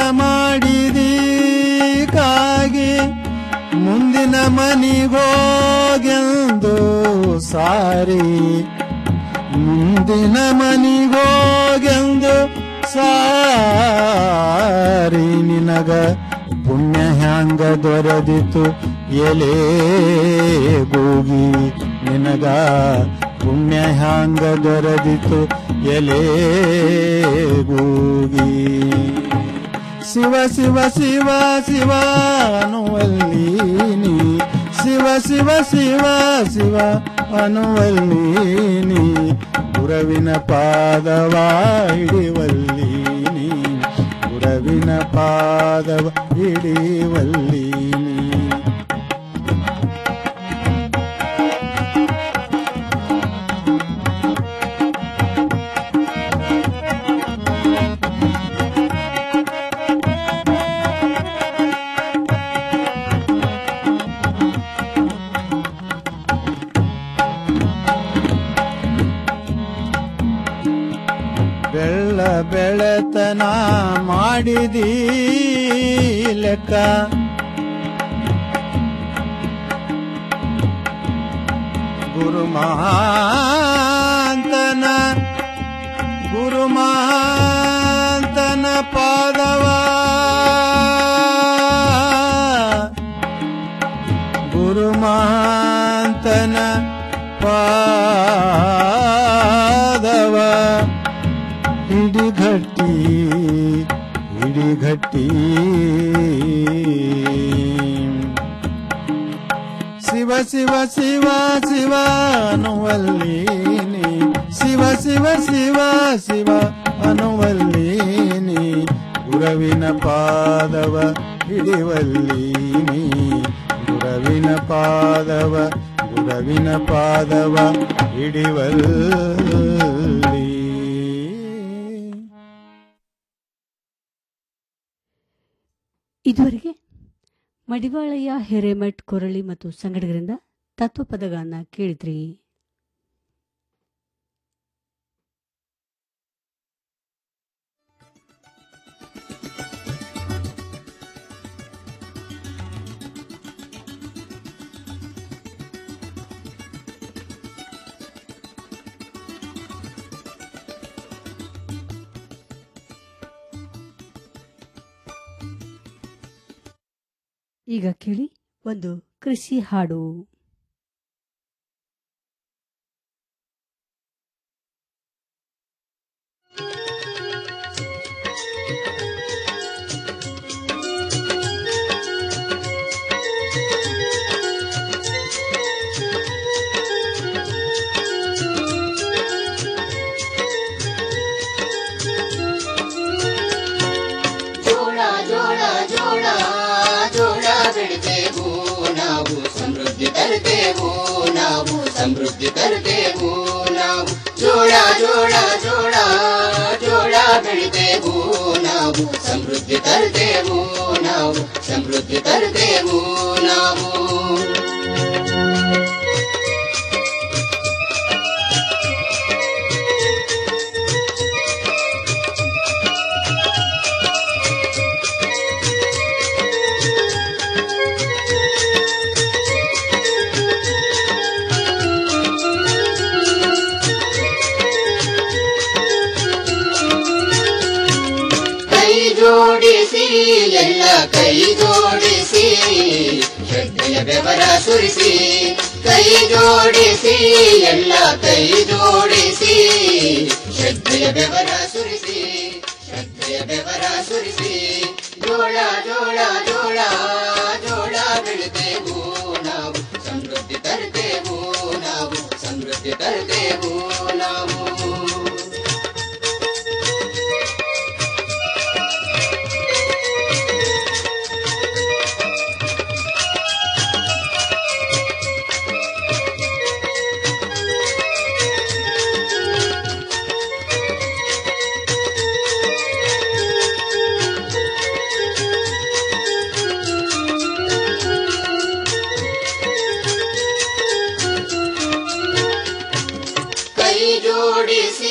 ಮಾಡಿದಿಕಾಗಿ ಮುಂದಿನ ಮನಿಗೋಗೆಂದು ಸಾರಿ ಮುಂದಿನ ಮನಿಗೋಗೆಂದು ಸಾರಿ ನಿನಗ ಪುಣ್ಯ ಹ್ಯಾಂಗ ದೊರೆದಿತು ಎಲೆ ಗೋಗಿ ನಿನಗ ಪುಣ್ಯ ಹ್ಯಾಂಗ ದೊರೆದಿತು ಎಲೆ ಗೋಗಿ ಶಿವ ಶಿವ ಶಿವ ಶಿವ ಅನ್ನುವಲ್ಲಿ ನೀ ಶಿವ ಶಿವ ಶಿವ ಶಿವ ಅನ್ನುವಲ್ಲಿ ನೀ ಗುರವಿನ ಪಾದವ ಹಿಡಿವಲ್ಲಿ ನೀ ಗುರವಿನ ಪಾದವ ಹಿಡಿವಲ್ಲಿ ನೀ ಬೆಳ್ಳ ಬೆಳೆತನ ಮಾಡಿದಿ ಲೆಕ್ಕ ಗುರು ಮಹಾಂತನ ಗುರು ಮಹಾಂತನ ಪಾದವ ಗುರು ಮಹಾಂತನ ಪಾದವ ಹಿಡಿಗಟ್ಟಿ ಹಿಡಿಗಟ್ಟಿ ಶಿವ ಶಿವ ಶಿವ ಶಿವ ಅನ್ನುವಲ್ಲಿ ನೀ ಶಿವ ಶಿವ ಶಿವ ಶಿವ ಅನ್ನುವಲ್ಲಿ ನೀ ಗುರವಿನ ಪಾದವ ಹಿಡಿವಲ್ಲಿ ನೀ ಗುರವಿನ ಪಾದವ ಗುರವಿನ ಪಾದವ ಹಿಡಿವಲ್ಲಿ ಇದುವರೆಗೆ ಮಡಿವಾಳಯ್ಯ ಹಿರೇಮಠ್ ಕೊರಳಿ ಮತ್ತು ಸಂಗಡಿಗರಿಂದ ತತ್ವಪದಗಳನ್ನ ಕೇಳಿದ್ರಿ ಈಗ ಕೇಳಿ ಒಂದು ಕೃಷಿ ಹಾಡು ಜೋಳ ಜೋಳ ಜೋಳ ಜೋಳ ಬೆಳಿತೇವು ನಾವು ಸಮೃದ್ಧಿ ತರುತ್ತೇವು ನಾವು ಸಮೃದ್ಧಿ ತರುತ್ತೇವು ನಾವು ಜೋಳ ಜೋಳ ಜೋಳ ಜೋಳ ಬೆಳಿತೇವು ನಾವು ಸಮೃದ್ಧಿ ತರುತ್ತೇವು ನಾವು ಸಮೃದ್ಧಿ ತರುತ್ತೇವು ನಾವು ಎಲ್ಲ ಕೈ ಜೋಡಿಸಿ ಶ್ರದ್ಧೆಯ ಬೆವರ ಸುರಿಸಿ ಕೈ ಜೋಡಿಸಿ ಎಲ್ಲ ಕೈ ಜೋಡಿಸಿ ಶ್ರದ್ಧೆಯ ಬೆವರ ಸುರಿಸಿ ಶ್ರದ್ಧೆಯ ಬೆವರ ಸುರಿಸಿ ಜೋಳ ಜೋಳ ಜೋಳ ಜೋಳ ಬೆಳಿತೇವು ನಾವು ಸಮೃದ್ಧಿ ತರ್ತೇವು ನಾವು ಸಮೃದ್ಧಿ ತರ್ತೇವು ನಾವು ಕೈ ಜೋಡಿಸಿ